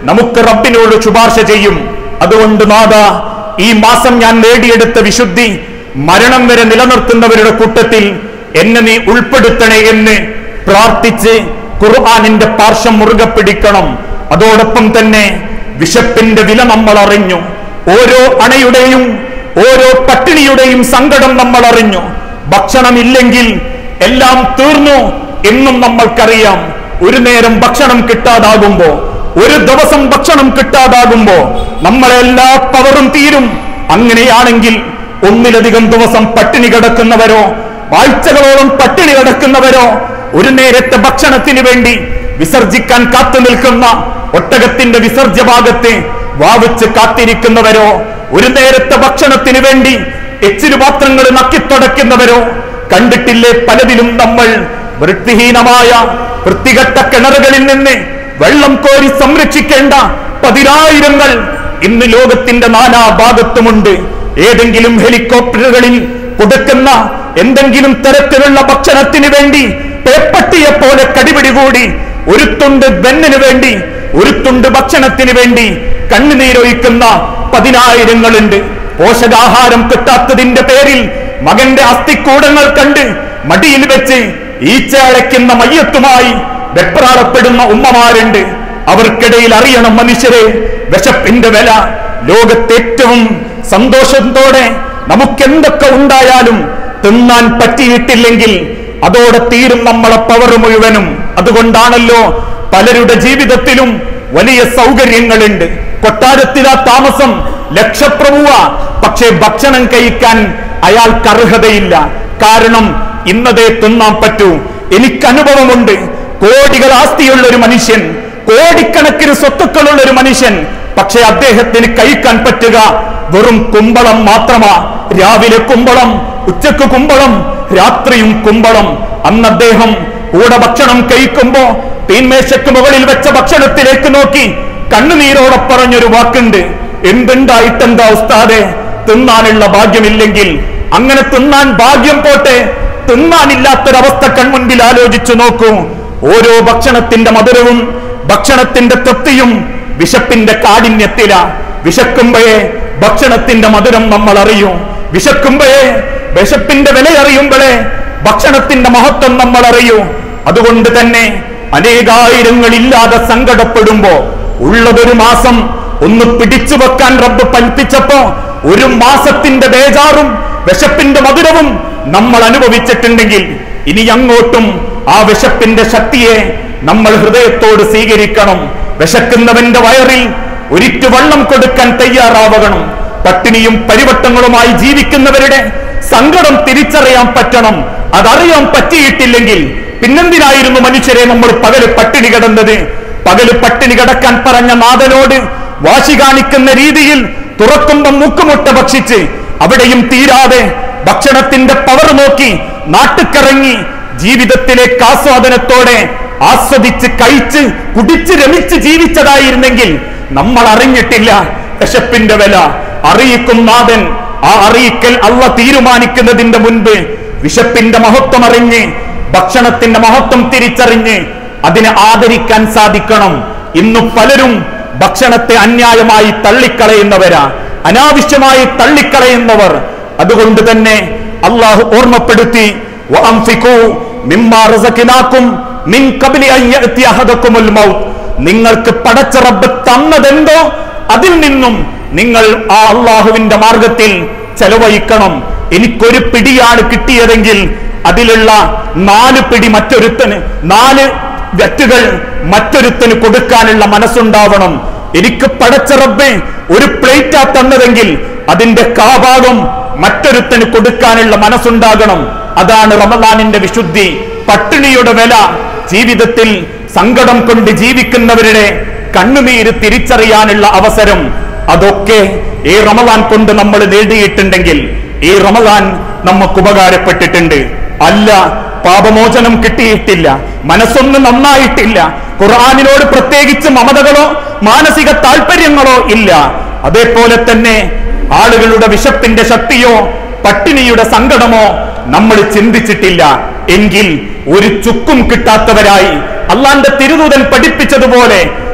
നമുക്ക് റബ്ബിനോട് ശുപാർശ ചെയ്യും അതുകൊണ്ട് നാഥ ഈ മാസം ഞാൻ നേടിയെടുത്ത വിശുദ്ധി മരണം വരെ നിലനിർത്തുന്നവരുടെ കൂട്ടത്തിൽ എന്നെ നീ ഉൾപ്പെടുത്തണേ എന്ന് പ്രാർത്ഥിച്ച് ഖുർആാനിന്റെ പാർശ്വം മുറുകെ പിടിക്കണം അതോടൊപ്പം തന്നെ വിശപ്പിന്റെ വില നമ്മൾ അറിഞ്ഞു ഓരോ അണയുടെയും ഓരോ പട്ടിണിയുടെയും സങ്കടം നമ്മൾ അറിഞ്ഞു ഭക്ഷണമില്ലെങ്കിൽ എല്ലാം തീർന്നു എന്നും നമ്മൾക്കറിയാം ഒരു നേരം ഭക്ഷണം കിട്ടാതാകുമ്പോ ഒരു ദിവസം ഭക്ഷണം കിട്ടാതാകുമ്പോ നമ്മളെ എല്ലാ പവറും തീരും അങ്ങനെയാണെങ്കിൽ ഒന്നിലധികം ദിവസം പട്ടിണി കിടക്കുന്നവരോ ആഴ്ചകളോളം പട്ടിണി കിടക്കുന്നവരോ ഒരു നേരത്തെ ഭക്ഷണത്തിന് വേണ്ടി വിസർജിക്കാൻ കാത്തു നിൽക്കുന്ന ഒട്ടകത്തിന്റെ വിസർജ്യ ഭാഗത്ത് വാവിച്ച് കാത്തിരിക്കുന്നവരോ ഒരു നേരത്തെ ഭക്ഷണത്തിന് വേണ്ടി എച്ചിരു പാത്രങ്ങൾ നക്കിത്തുടയ്ക്കുന്നവരോ കണ്ടിട്ടില്ലേ പലതിലും നമ്മൾ വൃത്തിഹീനമായ വൃത്തികെട്ട കിണറുകളിൽ നിന്ന് വെള്ളം കോരി സംരക്ഷിക്കേണ്ട പതിനായിരങ്ങൾ ഇന്ന് ലോകത്തിന്റെ നാനാ ഭാഗത്തുമുണ്ട് ഏതെങ്കിലും ഹെലികോപ്റ്ററുകളിൽ കൊടുക്കുന്ന എന്തെങ്കിലും തരത്തിലുള്ള ഭക്ഷണത്തിന് വേണ്ടി പേപ്പട്ടിയെ പോലെ കടിപിടി കൂടി ഒരു തുണ്ട് ബെന്നിന് വേണ്ടി ഒരു തുണ്ട് ഭക്ഷണത്തിന് വേണ്ടി കണ്ണുനീരൊഴിക്കുന്ന പതിനായിരങ്ങളുണ്ട് പോഷകാഹാരം കിട്ടാത്തതിന്റെ പേരിൽ മകന്റെ അസ്ഥിക്കൂടങ്ങൾ കണ്ട് മടിയിൽ വെച്ച് ഈച്ച അടയ്ക്കുന്ന മയ്യത്തുമായി വെപ്രാളപ്പെടുന്ന ഉമ്മമാരുണ്ട് അവർക്കിടയിൽ അറിയണം മനുഷ്യരെ വിശപ്പിന്റെ വില ലോകത്തേറ്റവും സന്തോഷത്തോടെ നമുക്കെന്തൊക്കെ ഉണ്ടായാലും തിന്നാൻ പറ്റിയിട്ടില്ലെങ്കിൽ അതോടെ തീരും നമ്മളെ പവർ മുഴുവനും അതുകൊണ്ടാണല്ലോ പലരുടെ ജീവിതത്തിലും വലിയ സൗകര്യങ്ങളുണ്ട് കൊട്ടാരത്തിലാ താമസം ലക്ഷപ്രഭുവ പക്ഷേ ഭക്ഷണം കഴിക്കാൻ അയാൾക്ക് അർഹതയില്ല കാരണം ഇന്നതേ തിന്നാൻ പറ്റൂ എനിക്ക് അനുഭവമുണ്ട് കോടികൾ ആസ്തിയുള്ള ഒരു മനുഷ്യൻ കോടിക്കണക്കിന് സ്വത്തുക്കളുള്ള ഒരു മനുഷ്യൻ പക്ഷെ അദ്ദേഹത്തിന് കഴിക്കാൻ പറ്റുക വെറും കുമ്പളം മാത്രമാ രാവിലെ കുമ്പളം ഉച്ചക്ക് കുമ്പളം രാത്രിയും കുമ്പളം അന്ന് അദ്ദേഹം കൂടെ ഭക്ഷണം കഴിക്കുമ്പോ തീന്മേശയ്ക്ക് മുകളിൽ വെച്ച ഭക്ഷണത്തിലേക്ക് നോക്കി കണ്ണുനീരോടെ പറഞ്ഞൊരു വാക്കുണ്ട് എന്തുണ്ടായിട്ടെന്താ ഉസ്താദെ തിന്നാനുള്ള ഭാഗ്യമില്ലെങ്കിൽ അങ്ങനെ തിന്നാൻ ഭാഗ്യം പോട്ടെ തിന്നാനില്ലാത്തൊരവസ്ഥ കൺമുൻപിൽ ആലോചിച്ചു നോക്കൂ ഓരോ ഭക്ഷണത്തിന്റെ മധുരവും ഭക്ഷണത്തിന്റെ തൃപ്തിയും വിശപ്പിന്റെ കാഠിന്യത്തില വിശക്കുമ്പോഴേ ഭക്ഷണത്തിന്റെ മധുരം നമ്മൾ അറിയും വിശക്കുമ്പോഴേ വിശപ്പിന്റെ വില അറിയുമ്പോഴേ ഭക്ഷണത്തിന്റെ മഹത്വം നമ്മൾ അറിയൂ അതുകൊണ്ട് തന്നെ അനേകായിരങ്ങളില്ലാതെ സങ്കടപ്പെടുമ്പോ ഉള്ളതൊരു മാസം ഒന്ന് പിടിച്ചു വെക്കാൻ റബ്ബ് കൽപ്പിച്ചപ്പോ ഒരു മാസത്തിന്റെ ബേജാറും വിശപ്പിന്റെ മധുരവും നമ്മൾ അനുഭവിച്ചിട്ടുണ്ടെങ്കിൽ ഇനി അങ്ങോട്ടും ആ വിശപ്പിന്റെ ശക്തിയെ നമ്മൾ ഹൃദയത്തോട് സ്വീകരിക്കണം വിശക്കുന്നവന്റെ വയറിൽ ഒരിറ്റു വെള്ളം കൊടുക്കാൻ തയ്യാറാവണം പട്ടിണിയും പരിവട്ടങ്ങളുമായി ജീവിക്കുന്നവരുടെ സങ്കടം തിരിച്ചറിയാൻ പറ്റണം അതറിയാൻ പറ്റിയിട്ടില്ലെങ്കിൽ പിന്നെന്തിനായിരുന്നു മനുഷ്യരെ നമ്മൾ പകല് പട്ടിണി കിടന്നത് പകല് പട്ടിണി കിടക്കാൻ പറഞ്ഞ നാഥനോട് വാശി കാണിക്കുന്ന രീതിയിൽ തുറക്കുമ്പം മുക്കുമുട്ട ഭക്ഷിച്ച് അവിടെയും തീരാതെ ഭക്ഷണത്തിന്റെ പവർ നോക്കി നാട്ടുക്കറങ്ങി ജീവിതത്തിലേക്ക് ആസ്വാദനത്തോടെ ആസ്വദിച്ച് കഴിച്ച് കുടിച്ച് രമിച്ച് ജീവിച്ചതായിരുന്നെങ്കിൽ നമ്മൾ അറിഞ്ഞിട്ടില്ല വിശപ്പിന്റെ വില അറിയിക്കും നാഥൻ ആ അറിയിക്കൽ അള്ള തീരുമാനിക്കുന്നതിന്റെ മുൻപ് വിശപ്പിന്റെ മഹത്വം അറിഞ്ഞ് ഭക്ഷണത്തിന്റെ മഹത്വം തിരിച്ചറിഞ്ഞ് അതിനെ ആദരിക്കാൻ സാധിക്കണം ഇന്ന് പലരും ഭക്ഷണത്തെ അന്യായമായി തള്ളിക്കളയുന്നവരാ അനാവശ്യമായി തള്ളിക്കളയുന്നവർ അതുകൊണ്ട് തന്നെ അള്ളാഹു ഓർമ്മപ്പെടുത്തി വഅൻഫിഖൂ മിമ്മാ റസഖ്നാകും മിൻ ഖബ്ലി അൻ യഅതി അഹദകുമുൽ മൗത്ത് നിങ്ങൾക്ക് പടച്ച റബ്ബ് തന്നതെന്തോ അതിൽ നിന്നും നിങ്ങൾ ആ അള്ളാഹുവിന്റെ മാർഗത്തിൽ ചെലവഴിക്കണം എനിക്കൊരു പിടിയാണ് കിട്ടിയതെങ്കിൽ അതിലുള്ള നാല് പിടി മറ്റൊരുത്തന് നാല് വെറ്റുകൾ മറ്റൊരുത്തന് കൊടുക്കാനുള്ള മനസ്സുണ്ടാവണം എനിക്ക് പടച്ച റബ്ബെ ഒരു പ്ലേറ്റാ തന്നതെങ്കിൽ അതിന്റെ കാഭാഗം മറ്റൊരുത്തന് കൊടുക്കാനുള്ള മനസ്സുണ്ടാകണം അതാണ് റമദാനിന്റെ വിശുദ്ധി പട്ടിണിയുടെ വില ജീവിതത്തിൽ സങ്കടം കൊണ്ട് ജീവിക്കുന്നവരുടെ കണ്ണുനീര് തിരിച്ചറിയാനുള്ള അവസരം അതൊക്കെ ഈ റമദാൻ കൊണ്ട് നമ്മൾ നേടിയിട്ടുണ്ടെങ്കിൽ ഈ റമദാൻ നമുക്ക് ഉപകാരപ്പെട്ടിട്ടുണ്ട് അല്ല പാപമോചനം കിട്ടിയിട്ടില്ല മനസ്സൊന്ന് നന്നായിട്ടില്ല ഖുർആാനിനോട് പ്രത്യേകിച്ച് മമതകളോ മാനസിക താല്പര്യങ്ങളോ ഇല്ല അതേപോലെ തന്നെ ആളുകളുടെ വിശപ്പിന്റെ ശക്തിയോ പട്ടിണിയുടെ സങ്കടമോ നമ്മൾ ചിന്തിച്ചിട്ടില്ല എങ്കിൽ ഒരു ചുക്കും കിട്ടാത്തവരായി അള്ളാന്റെ തിരുദൂതൻ പഠിപ്പിച്ചതുപോലെ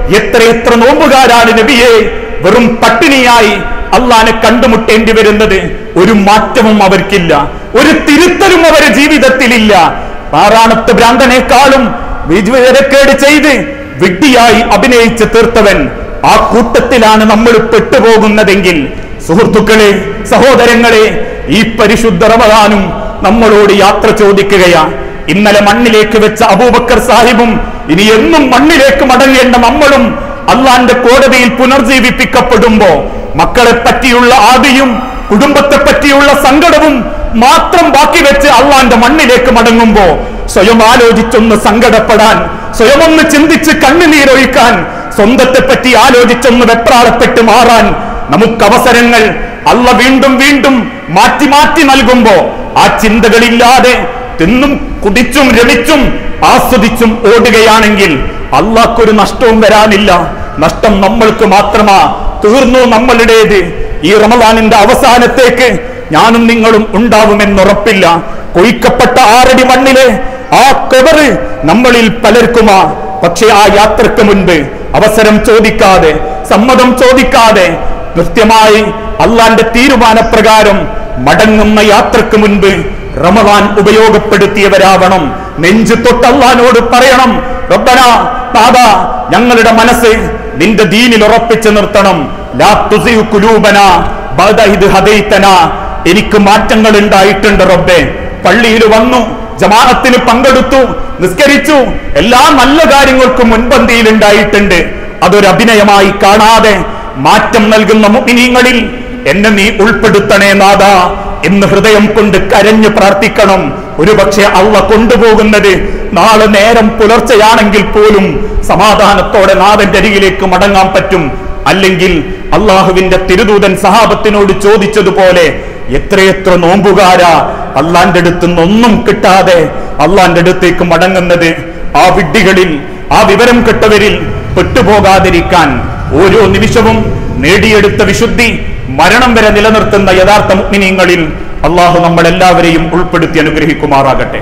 എത്ര എത്ര നോമ്പുകാരാണ് നബിയെ വെറും പട്ടിണിയായി അള്ളാനെ കണ്ടുമുട്ടേണ്ടി വരുന്നത് ഒരു മാറ്റവും അവർക്കില്ല ഒരു തിരുത്തലും അവരുടെ ജീവിതത്തിലില്ല പാറാണത്ത് ഭ്രാന്തനേക്കാളും വിജയക്കേട് ചെയ്ത് വിഡ്ഢിയായി അഭിനയിച്ച് തീർത്തവൻ ആ കൂട്ടത്തിലാണ് നമ്മൾ പെട്ടുപോകുന്നതെങ്കിൽ സുഹൃത്തുക്കളെ സഹോദരങ്ങളെ ഈ പരിശുദ്ധ റമദാനും നമ്മളോട് യാത്ര ചോദിക്കുകയാ ഇന്നലെ മണ്ണിലേക്ക് വെച്ച അബൂബക്കർ സാഹിബും ഇനി എന്നും മണ്ണിലേക്ക് മടങ്ങേണ്ട നമ്മളും അള്ളാന്റെ കോടതിയിൽ പുനർജീവിപ്പിക്കപ്പെടുമ്പോ മക്കളെ പറ്റിയുള്ള ആദിയും കുടുംബത്തെ പറ്റിയുള്ള സങ്കടവും മാത്രം ബാക്കി വെച്ച് അള്ളാന്റെ മണ്ണിലേക്ക് മടങ്ങുമ്പോ സ്വയം ആലോചിച്ചൊന്ന് സങ്കടപ്പെടാൻ സ്വയം ഒന്ന് ചിന്തിച്ച് കണ്ണുനീരൊഴിക്കാൻ സ്വന്തത്തെ പറ്റി ആലോചിച്ചൊന്ന് വെപ്രാളപ്പെട്ട് മാറാൻ നമുക്ക് അവസരങ്ങൾ അള്ള വീണ്ടും വീണ്ടും മാറ്റി മാറ്റി നൽകുമ്പോ ആ ചിന്തകളില്ലാതെ തിന്നും കുടിച്ചും രമിച്ചും ആസ്വദിച്ചും ഓടുകയാണെങ്കിൽ അള്ളാഹ്ക്കൊരു നഷ്ടവും വരാനില്ല നഷ്ടം നമ്മൾക്ക് മാത്രമാ തീർന്നു നമ്മളുടേത് ഈ റമദാനിന്റെ അവസാനത്തേക്ക് ഞാനും നിങ്ങളും ഉണ്ടാവുമെന്നുറപ്പില്ല കൊയ്ക്കപ്പെട്ട ആറടി മണ്ണിലെ ആ കവറ് നമ്മളിൽ പലർക്കുമാ പക്ഷെ ആ യാത്രക്ക് മുൻപ് അവസരം ചോദിക്കാതെ സമ്മതം ചോദിക്കാതെ കൃത്യമായി അള്ളാന്റെ തീരുമാനപ്രകാരം മടങ്ങുന്ന യാത്രക്ക് മുൻപ് റമദാൻ ഉപയോഗപ്പെടുത്തിയവരാവണം നെഞ്ചു തൊട്ട് അള്ളഹാനോട് പറയണം റബ്ബന നാദ ഞങ്ങളുടെ മനസ്സ് നിന്റെ ദീനിൽ ഉറപ്പിച്ചു നിർത്തണം ലാ തുസിഉ കുലൂബന ബഅദ ഇദ് ഹദൈതന എനിക്ക് മാറ്റങ്ങൾ ഉണ്ടായിട്ടുണ്ട് റബ്ബേ പള്ളിയിൽ വന്നു ജമാഅത്തിന് പങ്കെടുത്തു നിസ്കരിച്ചു എല്ലാ നല്ല കാര്യങ്ങൾക്കും മുൻപന്തിയിൽ ഉണ്ടായിട്ടുണ്ട് അതൊരു അഭിനയമായി കാണാതെ മാറ്റം നൽകുന്ന മുഅ്മിനീങ്ങളിൽ എന്നെ നീ ഉൾപ്പെടുത്തണേ നാഥ എന്ന് ഹൃദയം കൊണ്ട് കരഞ്ഞു പ്രാർത്ഥിക്കണം ഒരുപക്ഷെ അള്ള കൊണ്ടുപോകുന്നത് നാളെ നേരം പുലർച്ചെയാണെങ്കിൽ പോലും സമാധാനത്തോടെ നാഥന്റെ അരികിലേക്ക് മടങ്ങാൻ പറ്റും അല്ലെങ്കിൽ അള്ളാഹുവിന്റെ തിരുദൂതൻ സഹാബത്തിനോട് ചോദിച്ചതുപോലെ എത്രയെത്ര നോമ്പുകാരാ അള്ളാന്റെ അടുത്ത് നിന്നൊന്നും കിട്ടാതെ അള്ളാന്റെ അടുത്തേക്ക് മടങ്ങുന്നത് ആ വിഡ്ഢികളിൽ ആ വിവരം കെട്ടവരിൽ പെട്ടുപോകാതിരിക്കാൻ ഓരോ നിമിഷവും നേടിയെടുത്ത വിശുദ്ധി മരണം വരെ നിലനിർത്തുന്ന യഥാർത്ഥ മുഗ്മിനീങ്ങളിൽ അള്ളാഹു നമ്മളെല്ലാവരെയും ഉൾപ്പെടുത്തി അനുഗ്രഹിക്കുമാറാകട്ടെ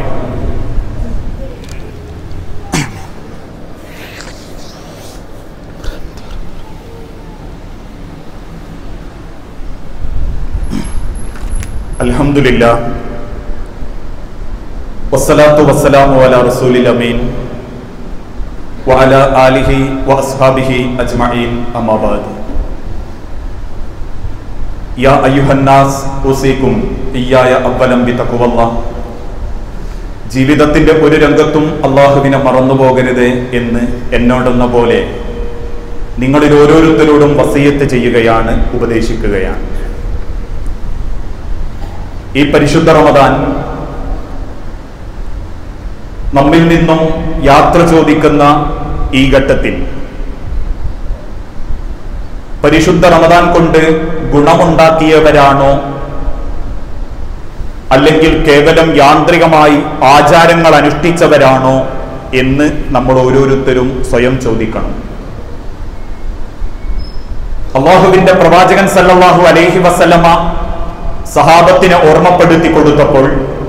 അൽഹംദുലില്ലാ വസ്സലാത്തു വസ്സലാമു അലാ റസൂലിൽ അമീൻ وعلى آله وأصحابه أجمعين أما بعد يا أيها الناس أوصيكم إياي أولا بتقوى الله ജീവിതത്തിന്റെ ഒരു രംഗത്തും അള്ളാഹുവിനെ മറന്നുപോകരുത് എന്ന് എന്നോടെന്ന പോലെ നിങ്ങളിൽ ഓരോരുത്തരോടും വസീയത്ത് ചെയ്യുകയാണ് ഉപദേശിക്കുകയാണ് ഈ പരിശുദ്ധ റമദാൻ നമ്മിൽ നിന്നും യാത്ര ചോദിക്കുന്ന ഈ ഘട്ടത്തിൽ പരിശുദ്ധ റമദാൻ കൊണ്ട് ഗുണമുണ്ടാക്കിയവരാണോ അല്ലെങ്കിൽ കേവലം യാന്ത്രികമായി ആചാരങ്ങൾ അനുഷ്ഠിച്ചവരാണോ എന്ന് നമ്മൾ ഓരോരുത്തരും സ്വയം ചോദിക്കണം അള്ളാഹുവിന്റെ പ്രവാചകൻ സല്ലല്ലാഹു അലൈഹി വസല്ലമ സഹാബത്തിനെ ഓർമ്മപ്പെടുത്തി കൊടുത്തപ്പോൾ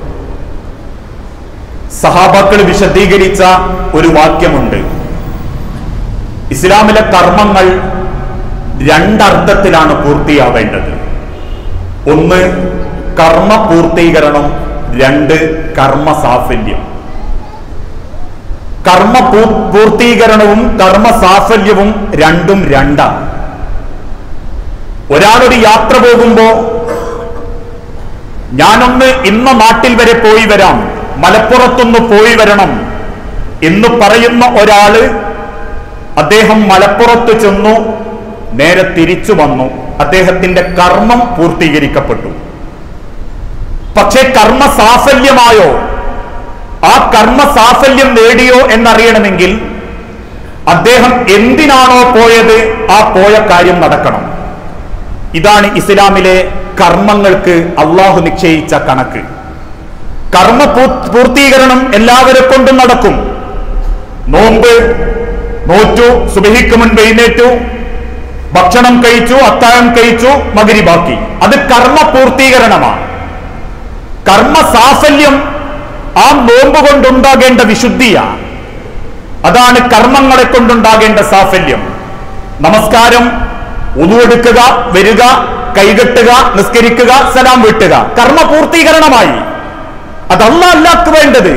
സഹാബാക്കൾ വിശദീകരിച്ച ഒരു വാക്യമുണ്ട് ഇസ്ലാമിലെ കർമ്മങ്ങൾ രണ്ടർത്ഥത്തിലാണ് പൂർത്തിയാവേണ്ടത് ഒന്ന് കർമ്മ പൂർത്തീകരണം രണ്ട് കർമ്മ സാഫല്യം കർമ്മ പൂ- പൂർത്തീകരണവും കർമ്മ സാഫല്യവും രണ്ടും രണ്ടാണ് ഒരാളൊരു യാത്ര പോകുമ്പോ ഞാനൊന്ന് ഇന്ന നാട്ടിൽ വരെ പോയി വരാം മലപ്പുറത്തൊന്ന് പോയി വരണം എന്ന് പറയുന്ന ഒരാള് അദ്ദേഹം മലപ്പുറത്ത് ചെന്നു നേരെ തിരിച്ചു വന്നു അദ്ദേഹത്തിന്റെ കർമ്മം പൂർത്തീകരിക്കപ്പെട്ടു പക്ഷെ കർമ്മ സാഫല്യമായോ ആ കർമ്മ സാഫല്യം നേടിയോ എന്നറിയണമെങ്കിൽ അദ്ദേഹം എന്തിനാണോ പോയത് ആ പോയ കാര്യം നടക്കണം ഇതാണ് ഇസ്ലാമിലെ കർമ്മങ്ങൾക്ക് അള്ളാഹു നിശ്ചയിച്ച കണക്ക് കർമ്മ പൂ- പൂർത്തീകരണം എല്ലാവരെ കൊണ്ടും നടക്കും നോമ്പ് നോറ്റു സുബഹിക്ക് മുൻപ് എഴുന്നേറ്റു ഭക്ഷണം കഴിച്ചു അത്താഴം കഴിച്ചു മകരി ബാക്കി അത് കർമ്മ പൂർത്തീകരണമാണ് കർമ്മ സാഫല്യം ആ നോമ്പ് കൊണ്ടുണ്ടാകേണ്ട വിശുദ്ധിയാണ് അതാണ് കർമ്മങ്ങളെ കൊണ്ടുണ്ടാകേണ്ട സാഫല്യം നമസ്കാരം ഉതുവെടുക്കുക വരിക കൈകെട്ടുക നിസ്കരിക്കുക സലാം വീട്ടുക കർമ്മ പൂർത്തീകരണമായി അതല്ല അല്ലാക്ക് വേണ്ടത്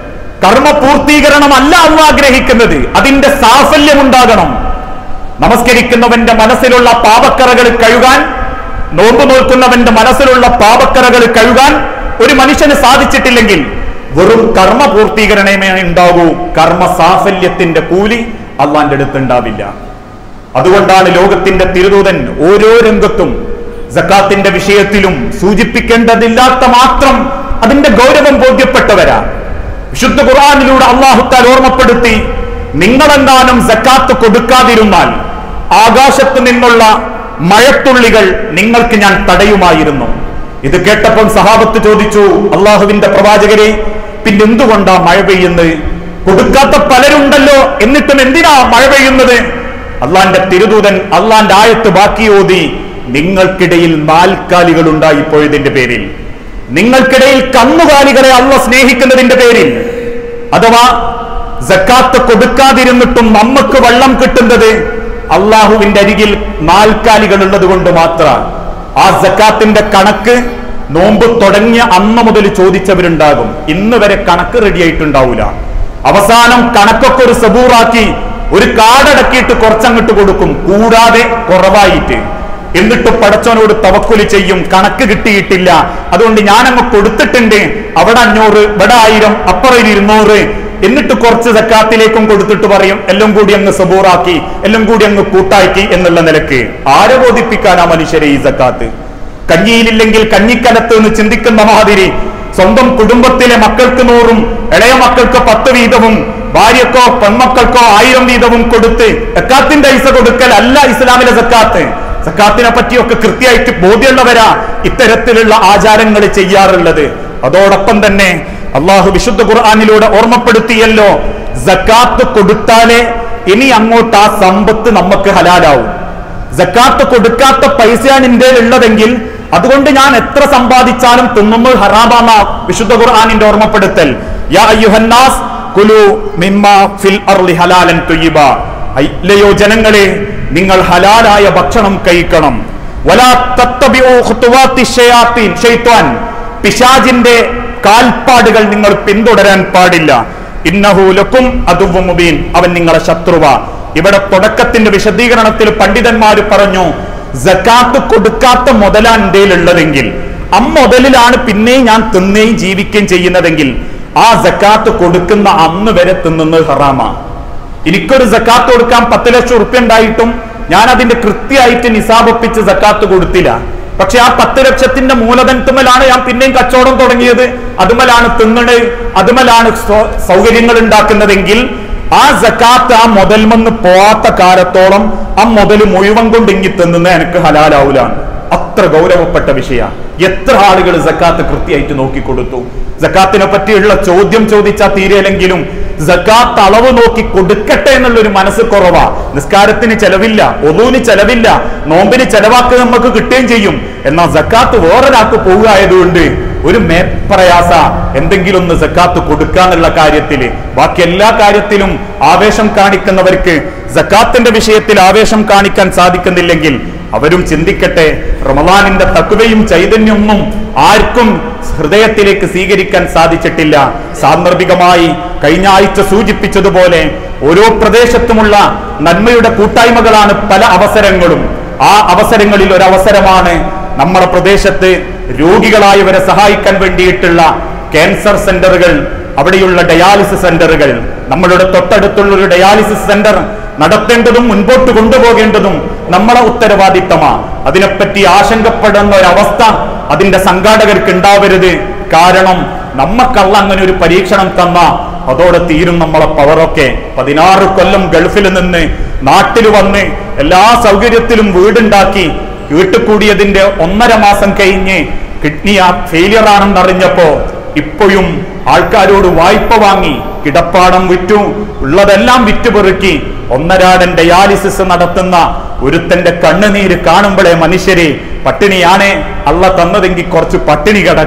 കർമ്മ പൂർത്തീകരണമല്ല അല്ല ആഗ്രഹിക്കുന്നത് അതിന്റെ സാഫല്യം ഉണ്ടാകണം നമസ്കരിക്കുന്നവന്റെ മനസ്സിലുള്ള പാപക്കറകൾ കഴുകാൻ നോമ്പ് നോക്കുന്നവന്റെ മനസ്സിലുള്ള പാപക്കറകൾ കഴുകാൻ ഒരു മനുഷ്യന് സാധിച്ചിട്ടില്ലെങ്കിൽ വെറും കർമ്മ പൂർത്തീകരണമേ ഉണ്ടാകൂ കർമ്മ സാഫല്യത്തിന്റെ കൂലി അള്ളാന്റെ അടുത്തുണ്ടാവില്ല അതുകൊണ്ടാണ് ലോകത്തിന്റെ തിരുദൂതൻ ഓരോ രംഗത്തും സക്കാത്തിന്റെ വിഷയത്തിലും സൂചിപ്പിക്കേണ്ടതില്ലാത്ത മാത്രം അതിന്റെ ഗൗരവം ബോധ്യപ്പെട്ടവരാ വിശുദ്ധ ഖുർആാനിലൂടെ അള്ളാഹുത്താൽ ഓർമ്മപ്പെടുത്തി നിങ്ങളെന്താനും സക്കാത്ത് കൊടുക്കാതിരുന്നാൽ ആകാശത്ത് നിന്നുള്ള മഴത്തുള്ളികൾ നിങ്ങൾക്ക് ഞാൻ തടയുമായിരുന്നു ഇത് കേട്ടപ്പോൾ സഹാബത്ത് ചോദിച്ചു അള്ളാഹുവിന്റെ പ്രവാചകരെ പിന്നെന്തുകൊണ്ടാ മഴ പെയ്യുന്നത് കൊടുക്കാത്ത പലരുണ്ടല്ലോ എന്നിട്ടും എന്തിനാ മഴ പെയ്യുന്നത് അള്ളാന്റെ തിരുദൂതൻ അള്ളാന്റെ ആയത്ത് ബാക്കി ഓതി നിങ്ങൾക്കിടയിൽ നാൽക്കാലികൾ ഉണ്ടായിപ്പോയതിന്റെ പേരിൽ നിങ്ങൾക്കിടയിൽ കന്നുകാലികളെ അള്ള സ്നേഹിക്കുന്നതിന്റെ പേരിൽ അഥവാ ജക്കാത്ത് കൊടുക്കാതിരുന്നിട്ടും നമുക്ക് വെള്ളം കിട്ടുന്നത് അള്ളാഹുവിന്റെ അരികിൽ നാൽക്കാലികൾ ഉള്ളത് കൊണ്ട് മാത്രം ആ ജക്കാത്തിന്റെ കണക്ക് നോമ്പ് തുടങ്ങിയ അന്ന് മുതൽ ചോദിച്ചവരുണ്ടാകും ഇന്ന് വരെ കണക്ക് റെഡിയായിട്ടുണ്ടാവൂല അവസാനം കണക്കൊക്കെ ഒരു സബൂറാക്കി ഒരു കാടടക്കിയിട്ട് കുറച്ചങ്ങോട്ട് കൊടുക്കും കൂടാതെ കുറവായിട്ട് എന്നിട്ട് പടച്ചവനോട് തവക്കുലി ചെയ്യും കണക്ക് കിട്ടിയിട്ടില്ല അതുകൊണ്ട് ഞാൻ അങ്ങ് കൊടുത്തിട്ടുണ്ട് അവിടെ അഞ്ഞൂറ് ഇവിടെ ആയിരം അപ്പുറം ഇരുന്നൂറ് എന്നിട്ട് കുറച്ച് സക്കാത്തിലേക്കും കൊടുത്തിട്ട് പറയും എല്ലാം കൂടി അങ്ങ് സബൂറാക്കി എല്ലാം കൂടി അങ്ങ് കൂട്ടാക്കി എന്നുള്ള നിലക്ക് ആരെ ബോധിപ്പിക്കാനാ മനുഷ്യരെ ഈ സക്കാത്ത് കഞ്ഞിയിലില്ലെങ്കിൽ കഞ്ഞിക്കലത്ത് എന്ന് ചിന്തിക്കുന്ന മാതിരി സ്വന്തം കുടുംബത്തിലെ മക്കൾക്ക് നൂറും ഇളയ മക്കൾക്ക് പത്ത് വീതവും ഭാര്യക്കോ പെൺമക്കൾക്കോ ആയിരം വീതവും കൊടുത്ത് സക്കാത്തിന്റെ ഐസ കൊടുക്കൽ അല്ല ഇസ്ലാമിലെ സക്കാത്ത് സക്കാത്തിനെ പറ്റിയൊക്കെ കൃത്യമായിട്ട് ബോധ്യമുള്ളവരാ ഇത്തരത്തിലുള്ള ആചാരങ്ങൾ ചെയ്യാറുള്ളത് അതോടൊപ്പം തന്നെ അള്ളാഹു വിശുദ്ധ ഖുർആാനിലൂടെ ഓർമ്മപ്പെടുത്തിയല്ലോ സക്കാത്ത് കൊടുത്താലേ ഇനി അങ്ങോട്ട് ആ സമ്പത്ത് നമുക്ക് ഹലാലാവും സക്കാത്ത് കൊടുക്കാത്ത പൈസയാണ് ഇന്ത്യയിൽ ഉള്ളതെങ്കിൽ അതുകൊണ്ട് ഞാൻ എത്ര സമ്പാദിച്ചാലും തിന്നുമ്പോൾ ഹറാബാന്ന വിശുദ്ധ ഖുർആാനിന്റെ ഓർമ്മപ്പെടുത്തൽ യാ അയ്യുഹന്നാസ് കുലു മിമ്മ ഫിൽ അർളി ഹലാലൻ തുയ്യിബ അല്ലയോ ജനങ്ങളെ നിങ്ങൾ ഹലാലായ ഭക്ഷണം കഴിക്കണം വലാ തത്തബിഉ ഖുതുവാത്തി ശയാത്തീൻ ശൈത്വാൻ പിശാജിന്റെ കാൽപ്പാടുകൾ നിങ്ങൾ പിന്തുടരാൻ പാടില്ല ഇന്നഹു ലക്കും അതുവ്വ മുബീൻ അവൻ നിങ്ങളെ ശത്രുവ ഇവിടെ തുടക്കത്തിന്റെ വിശദീകരണത്തിൽ പണ്ഡിതന്മാർ പറഞ്ഞു ജക്കാത്ത് കൊടുക്കാത്ത മുതലാണ് ഇന്ത്യയിൽ ഉള്ളതെങ്കിൽ ആ മുതലിലാണ് പിന്നെയും ഞാൻ തിന്നുകയും ജീവിക്കുകയും ചെയ്യുന്നതെങ്കിൽ ആ ജക്കാത്ത് കൊടുക്കുന്ന അന്ന് വരെ തിന്നുന്നത് ഹറാമാ എനിക്കൊരു ജക്കാത്ത് കൊടുക്കാൻ പത്ത് ലക്ഷം ഉറുപ്പ്യ ഉണ്ടായിട്ടും ഞാൻ അതിന്റെ കൃത്യമായിട്ട് നിസാബൊപ്പിച്ച് ജക്കാത്ത് കൊടുത്തില്ല പക്ഷെ ആ പത്ത് ലക്ഷത്തിന്റെ മൂലധനത്തുമലാണ് ഞാൻ പിന്നെയും കച്ചവടം തുടങ്ങിയത് അതുമലാണ് തിന്നണ് അതുമലാണ് സ്വ- സൗകര്യങ്ങൾ ഉണ്ടാക്കുന്നതെങ്കിൽ ആ ജക്കാത്ത് ആ മുതൽമെന്ന് പോവാത്ത കാലത്തോളം ആ മുതൽ മുഴുവൻ കൊണ്ട് ഇങ്ങി തിന്നുന്ന എനിക്ക് ഹലാലാവൂലാണ് അത്ര ഗൗരവപ്പെട്ട വിഷയ എത്ര ആളുകൾ ജക്കാത്ത് കൃത്യമായിട്ട് നോക്കിക്കൊടുത്തു ജക്കാത്തിനെ പറ്റിയുള്ള ചോദ്യം ചോദിച്ചാൽ തീരെയെങ്കിലും ജക്കാത്ത് അളവ് നോക്കി കൊടുക്കട്ടെ എന്നുള്ളൊരു മനസ്സ് കുറവാ നിസ്കാരത്തിന് ചെലവില്ല ഒന്നൂന് ചെലവില്ല നോമ്പിന് ചെലവാക്ക് നമുക്ക് കിട്ടുകയും ചെയ്യും എന്നാൽ ജക്കാത്ത് വേറൊരാൾക്ക് പോവുകയായതുകൊണ്ട് ഒരു മേപ്രയാസ എന്തെങ്കിലും ഒന്ന് സക്കാത്ത് കൊടുക്കാന്നുള്ള കാര്യത്തില് ബാക്കി എല്ലാ കാര്യത്തിലും ആവേശം കാണിക്കുന്നവർക്ക് സക്കാത്തിന്റെ വിഷയത്തിൽ ആവേശം കാണിക്കാൻ സാധിക്കുന്നില്ലെങ്കിൽ അവരും ചിന്തിക്കട്ടെ റമദാനിന്റെ തക്കുവയും ചൈതന്യമൊന്നും ആർക്കും ഹൃദയത്തിലേക്ക് സ്വീകരിക്കാൻ സാധിച്ചിട്ടില്ല സാന്ദർഭികമായി കഴിഞ്ഞ ആഴ്ച സൂചിപ്പിച്ചതുപോലെ ഓരോ പ്രദേശത്തുമുള്ള നന്മയുടെ കൂട്ടായ്മകളാണ് പല അവസരങ്ങളും ആ അവസരങ്ങളിൽ ഒരു അവസരമാണ് നമ്മുടെ പ്രദേശത്ത് രോഗികളായവരെ സഹായിക്കാൻ വേണ്ടിയിട്ടുള്ള ക്യാൻസർ സെന്ററുകൾ അവിടെയുള്ള ഡയാലിസിസ് സെന്ററുകൾ നമ്മളുടെ തൊട്ടടുത്തുള്ള ഒരു ഡയാലിസിസ് സെന്റർ നടത്തേണ്ടതും മുൻപോട്ട് കൊണ്ടുപോകേണ്ടതും നമ്മളെ ഉത്തരവാദിത്തമാ അതിനെപ്പറ്റി ആശങ്കപ്പെടുന്ന ഒരവസ്ഥ അതിന്റെ സംഘാടകർക്ക് ഉണ്ടാവരുത് കാരണം നമ്മക്കല്ല അങ്ങനെ ഒരു പരീക്ഷണം തന്ന അതോടെ തീരും നമ്മളെ പവറൊക്കെ പതിനാറ് കൊല്ലം ഗൾഫിൽ നിന്ന് നാട്ടിൽ വന്ന് എല്ലാ സൗകര്യത്തിലും വീടുണ്ടാക്കി വീട്ടിൽ കൂടിയതിന്റെ ഒന്നര മാസം കഴിഞ്ഞ് കിഡ്നി ഫെയിലിയർ ആണെന്ന് അറിഞ്ഞപ്പോ ഇപ്പോഴും ആൾക്കാരോട് വായ്പ വാങ്ങി കിടപ്പാടം വിറ്റു ഉള്ളതെല്ലാം വിറ്റുപെറുക്കി ഒന്നരാടൻ ഡയാലിസിസ് നടത്തുന്ന ഒരുത്തന്റെ കണ്ണുനീര് കാണുമ്പോഴേ മനുഷ്യരെ പട്ടിണിയാണ് അള്ള തന്നതെങ്കിൽ കുറച്ച് പട്ടിണി കിടക്ക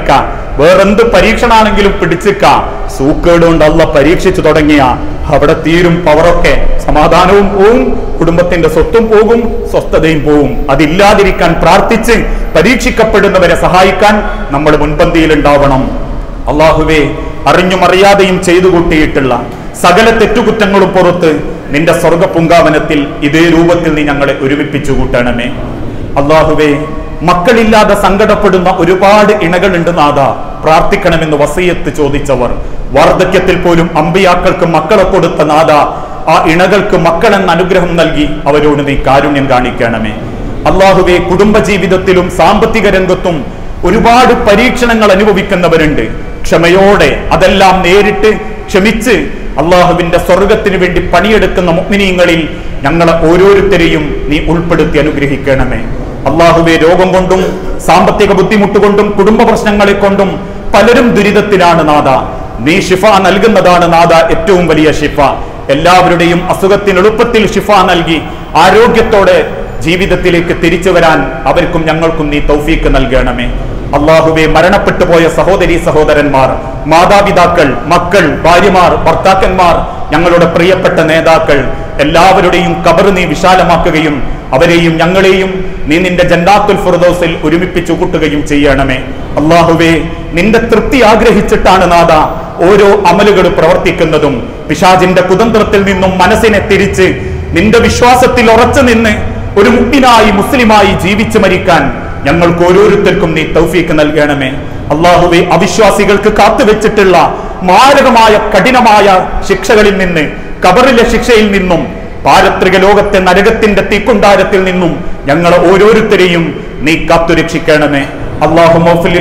വേറെന്ത് പരീക്ഷണാണെങ്കിലും പിടിച്ചിക്ക സൂക്കേട് കൊണ്ട് അല്ല പരീക്ഷിച്ചു തുടങ്ങിയ അവിടെ തീരും പവറൊക്കെ സമാധാനവും പോവും കുടുംബത്തിന്റെ സ്വത്തും പോകും സ്വസ്ഥതയും പോവും അതില്ലാതിരിക്കാൻ പ്രാർത്ഥിച്ച് പരീക്ഷിക്കപ്പെടുന്നവരെ സഹായിക്കാൻ നമ്മൾ മുൻപന്തിയിൽ ഉണ്ടാവണം അള്ളാഹുവേ അറിഞ്ഞും അറിയാതെയും ചെയ്തു കൂട്ടിയിട്ടുള്ള സകല തെറ്റുകുറ്റങ്ങളും പുറത്ത് നിന്റെ സ്വർഗ പുങ്കാവനത്തിൽ ഇതേ രൂപത്തിൽ നീ ഞങ്ങളെ ഒരുമിപ്പിച്ചു കൂട്ടണമേ അള്ളാഹുവേ മക്കളില്ലാതെ സങ്കടപ്പെടുന്ന ഒരുപാട് ഇണകളുണ്ട് നാഥ പ്രാർത്ഥിക്കണമെന്ന് വസീയത്ത് ചോദിച്ചവർ വാർദ്ധക്യത്തിൽ പോലും അമ്പിയാക്കൾക്ക് മക്കളെ കൊടുത്ത നാഥ ആ ഇണകൾക്ക് മക്കളെന്ന അനുഗ്രഹം നൽകി അവരോട് നീ കാരുണ്യം കാണിക്കണമേ അള്ളാഹുവെ കുടുംബജീവിതത്തിലും സാമ്പത്തിക രംഗത്തും ഒരുപാട് പരീക്ഷണങ്ങൾ അനുഭവിക്കുന്നവരുണ്ട് ക്ഷമയോടെ അതെല്ലാം നേരിട്ട് ക്ഷമിച്ച് അള്ളാഹുവിന്റെ സ്വർഗത്തിന് വേണ്ടി പണിയെടുക്കുന്ന മുഗ്മിനീങ്ങളിൽ ഞങ്ങളെ ഓരോരുത്തരെയും നീ ഉൾപ്പെടുത്തി അനുഗ്രഹിക്കണമേ അള്ളാഹുവെ രോഗം കൊണ്ടും സാമ്പത്തിക ബുദ്ധിമുട്ട് കൊണ്ടും കുടുംബ പ്രശ്നങ്ങളെ കൊണ്ടും പലരും ദുരിതത്തിലാണ് നാഥ നീ ഷിഫ നൽകുന്നതാണ് നാഥ ഏറ്റവും വലിയ ഷിഫ എല്ലാവരുടെയും അസുഖത്തിന് എളുപ്പത്തിൽ ഷിഫ നൽകി ആരോഗ്യത്തോടെ ജീവിതത്തിലേക്ക് തിരിച്ചു വരാൻ അവർക്കും ഞങ്ങൾക്കും നീ തൗഫീക്ക് നൽകണമേ അള്ളാഹുവെ മരണപ്പെട്ടു പോയ സഹോദരി സഹോദരന്മാർ മാതാപിതാക്കൾ മക്കൾ ഭാര്യമാർ ഭർത്താക്കന്മാർ ഞങ്ങളുടെ പ്രിയപ്പെട്ട നേതാക്കൾ എല്ലാവരുടെയും കബർ നീ വിശാലമാക്കുകയും അവരെയും ഞങ്ങളെയും നീ നിന്റെ ജന്നാത്തുൽ ഫുർദോസിൽ ഒരുമിപ്പിച്ചു കൂട്ടുകയും ചെയ്യണമേ അള്ളാഹുവേ നിന്റെ തൃപ്തി ആഗ്രഹിച്ചിട്ടാണ് നാഥ ഓരോ അമലുകൾ പ്രവർത്തിക്കുന്നതും പിശാജിന്റെ കുതന്ത്രത്തിൽ നിന്നും മനസ്സിനെ തിരിച്ച് നിന്റെ വിശ്വാസത്തിൽ ഉറച്ചു നിന്ന് ഒരു മുഗ്മിനായി മുസ്ലിമായി ജീവിച്ചു മരിക്കാൻ ഞങ്ങൾക്ക് ഓരോരുത്തർക്കും നീ തൗഫീക്ക് നൽകണമേ അള്ളാഹുവെ അവിശ്വാസികൾക്ക് കാത്തുവെച്ചിട്ടുള്ള മാരകമായ കഠിനമായ ശിക്ഷകളിൽ നിന്ന് കബറിലെ ശിക്ഷയിൽ നിന്നും പാരത്രിക ലോകത്തെ നരകത്തിന്റെ തീക്കുണ്ടാരത്തിൽ നിന്നും ഞങ്ങളെ ഓരോരുത്തരെയും നീ കാത്തുരക്ഷിക്കണമേ അള്ളാഹു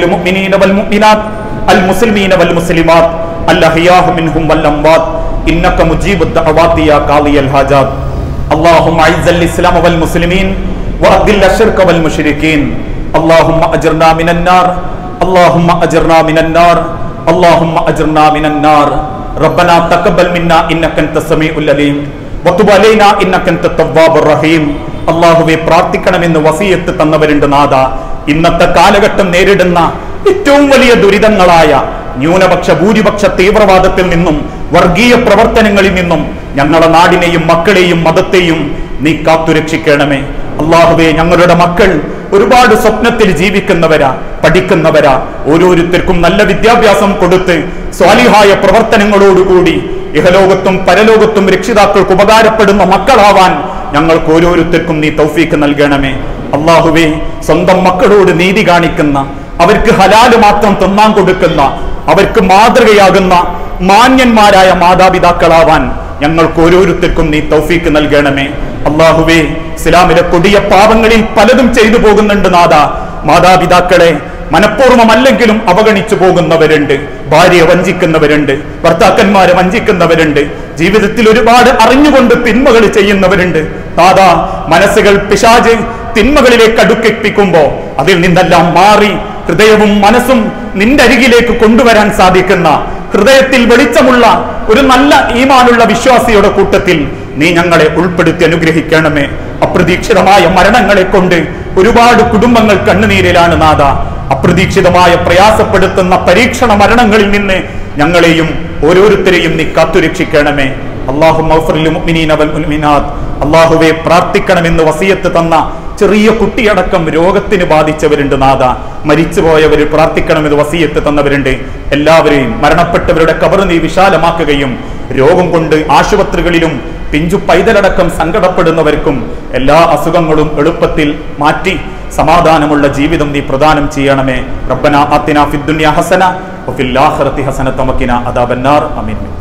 المسلمين والمسلمات الأحياء منهم والأموات إنك مجيب الدعوات يا قاضي الحاجات اللهم أعز الإسلام والمسلمين وأذل الشرك والمشركين اللهم أجرنا من النار اللهم أجرنا من النار اللهم أجرنا من النار ربنا تقبل منا إنك أنت السميع العليم وتب علينا إنك أنت التواب الرحيم അള്ളാഹുവെ പ്രാർത്ഥിക്കണമെന്ന് വസീയത്ത് തന്നവരുണ്ട് നാഥ ഇന്നത്തെ കാലഘട്ടം നേരിടുന്ന ഏറ്റവും വലിയ ദുരിതങ്ങളായ ന്യൂനപക്ഷ ഭൂരിപക്ഷ തീവ്രവാദത്തിൽ നിന്നും വർഗീയ പ്രവർത്തനങ്ങളിൽ നിന്നും ഞങ്ങളുടെ നാടിനെയും മക്കളെയും മതത്തെയും നീ കാത്തുരക്ഷിക്കണമേ അള്ളാഹുവെ ഞങ്ങളുടെ മക്കൾ ഒരുപാട് സ്വപ്നത്തിൽ ജീവിക്കുന്നവരാ പഠിക്കുന്നവരാ ഓരോരുത്തർക്കും നല്ല വിദ്യാഭ്യാസം കൊടുത്ത് സ്വാലിഹായ പ്രവർത്തനങ്ങളോടുകൂടി ഇഹലോകത്തും പരലോകത്തും രക്ഷിതാക്കൾക്ക് ഉപകാരപ്പെടുന്ന മക്കളാവാൻ ഞങ്ങൾക്ക് ഓരോരുത്തർക്കും നീ തൗഫീക്ക് നൽകണമേ അള്ളാഹുവേ സ്വന്തം മക്കളോട് നീതി കാണിക്കുന്ന അവർക്ക് ഹലാല് മാത്രം തിന്നാൻ കൊടുക്കുന്ന അവർക്ക് മാതൃകയാകുന്ന മാന്യന്മാരായ മാതാപിതാക്കളാവാൻ ഞങ്ങൾക്ക് ഓരോരുത്തർക്കും നീ തൗഫീക്ക് നൽകണമേ അള്ളാഹുവേ ഇസ്ലാമിലെ കൊടിയ പാപങ്ങളിൽ പലതും ചെയ്തു പോകുന്നുണ്ട് നാഥ മാതാപിതാക്കളെ മനഃപൂർവ്വമല്ലെങ്കിലും അവഗണിച്ചു പോകുന്നവരുണ്ട് ഭാര്യയെ വഞ്ചിക്കുന്നവരുണ്ട് ഭർത്താക്കന്മാരെ വഞ്ചിക്കുന്നവരുണ്ട് ജീവിതത്തിൽ ഒരുപാട് അറിഞ്ഞുകൊണ്ട് തിന്മകൾ ചെയ്യുന്നവരുണ്ട് താതാ മനസ്സുകൾ പിശാജ് തിന്മകളിലേക്ക് അടുക്കിപ്പിക്കുമ്പോ അതിൽ നിന്നെല്ലാം മാറി ഹൃദയവും മനസ്സും നിന്റെ അരികിലേക്ക് കൊണ്ടുവരാൻ സാധിക്കുന്ന ഹൃദയത്തിൽ വെളിച്ചമുള്ള ഒരു നല്ല ഈമാനുള്ള വിശ്വാസിയുടെ കൂട്ടത്തിൽ നീ ഞങ്ങളെ ഉൾപ്പെടുത്തി അനുഗ്രഹിക്കണമേ അപ്രതീക്ഷിതമായ മരണങ്ങളെ കൊണ്ട് ഒരുപാട് കുടുംബങ്ങൾ കണ്ണുനീരിലാണ് നാഥ അപ്രതീക്ഷിതമായ പ്രയാസപ്പെടുത്തുന്ന പരീക്ഷണ മരണങ്ങളിൽ നിന്ന് ഞങ്ങളെയും ഓരോരുത്തരെയും നീ കാത്തുരക്ഷിക്കണമേ അള്ളാഹു അള്ളാഹുവെ പ്രാർത്ഥിക്കണമെന്ന് വസിയത്ത് തന്ന ചെറിയ കുട്ടിയടക്കം രോഗത്തിന് ബാധിച്ചവരുണ്ട് നാഥ മരിച്ചുപോയവർ പ്രാർത്ഥിക്കണമെന്ന് വസിയത്ത് തന്നവരുണ്ട് എല്ലാവരെയും മരണപ്പെട്ടവരുടെ കബർ നീ വിശാലമാക്കുകയും രോഗം കൊണ്ട് ആശുപത്രികളിലും പിഞ്ചു പൈതലടക്കം സങ്കടപ്പെടുന്നവർക്കും എല്ലാ അസുഖങ്ങളും എളുപ്പത്തിൽ മാറ്റി സമാധാനമുള്ള ജീവിതം നീ പ്രദാനം ചെയ്യണമേ റബ്ബന ആത്തിന ഫിദ്ദുന്യ ഹസന വഫിൽ ആഖിറതി ഹസന തമക്കിന അദാബന്നാർ അമീൻ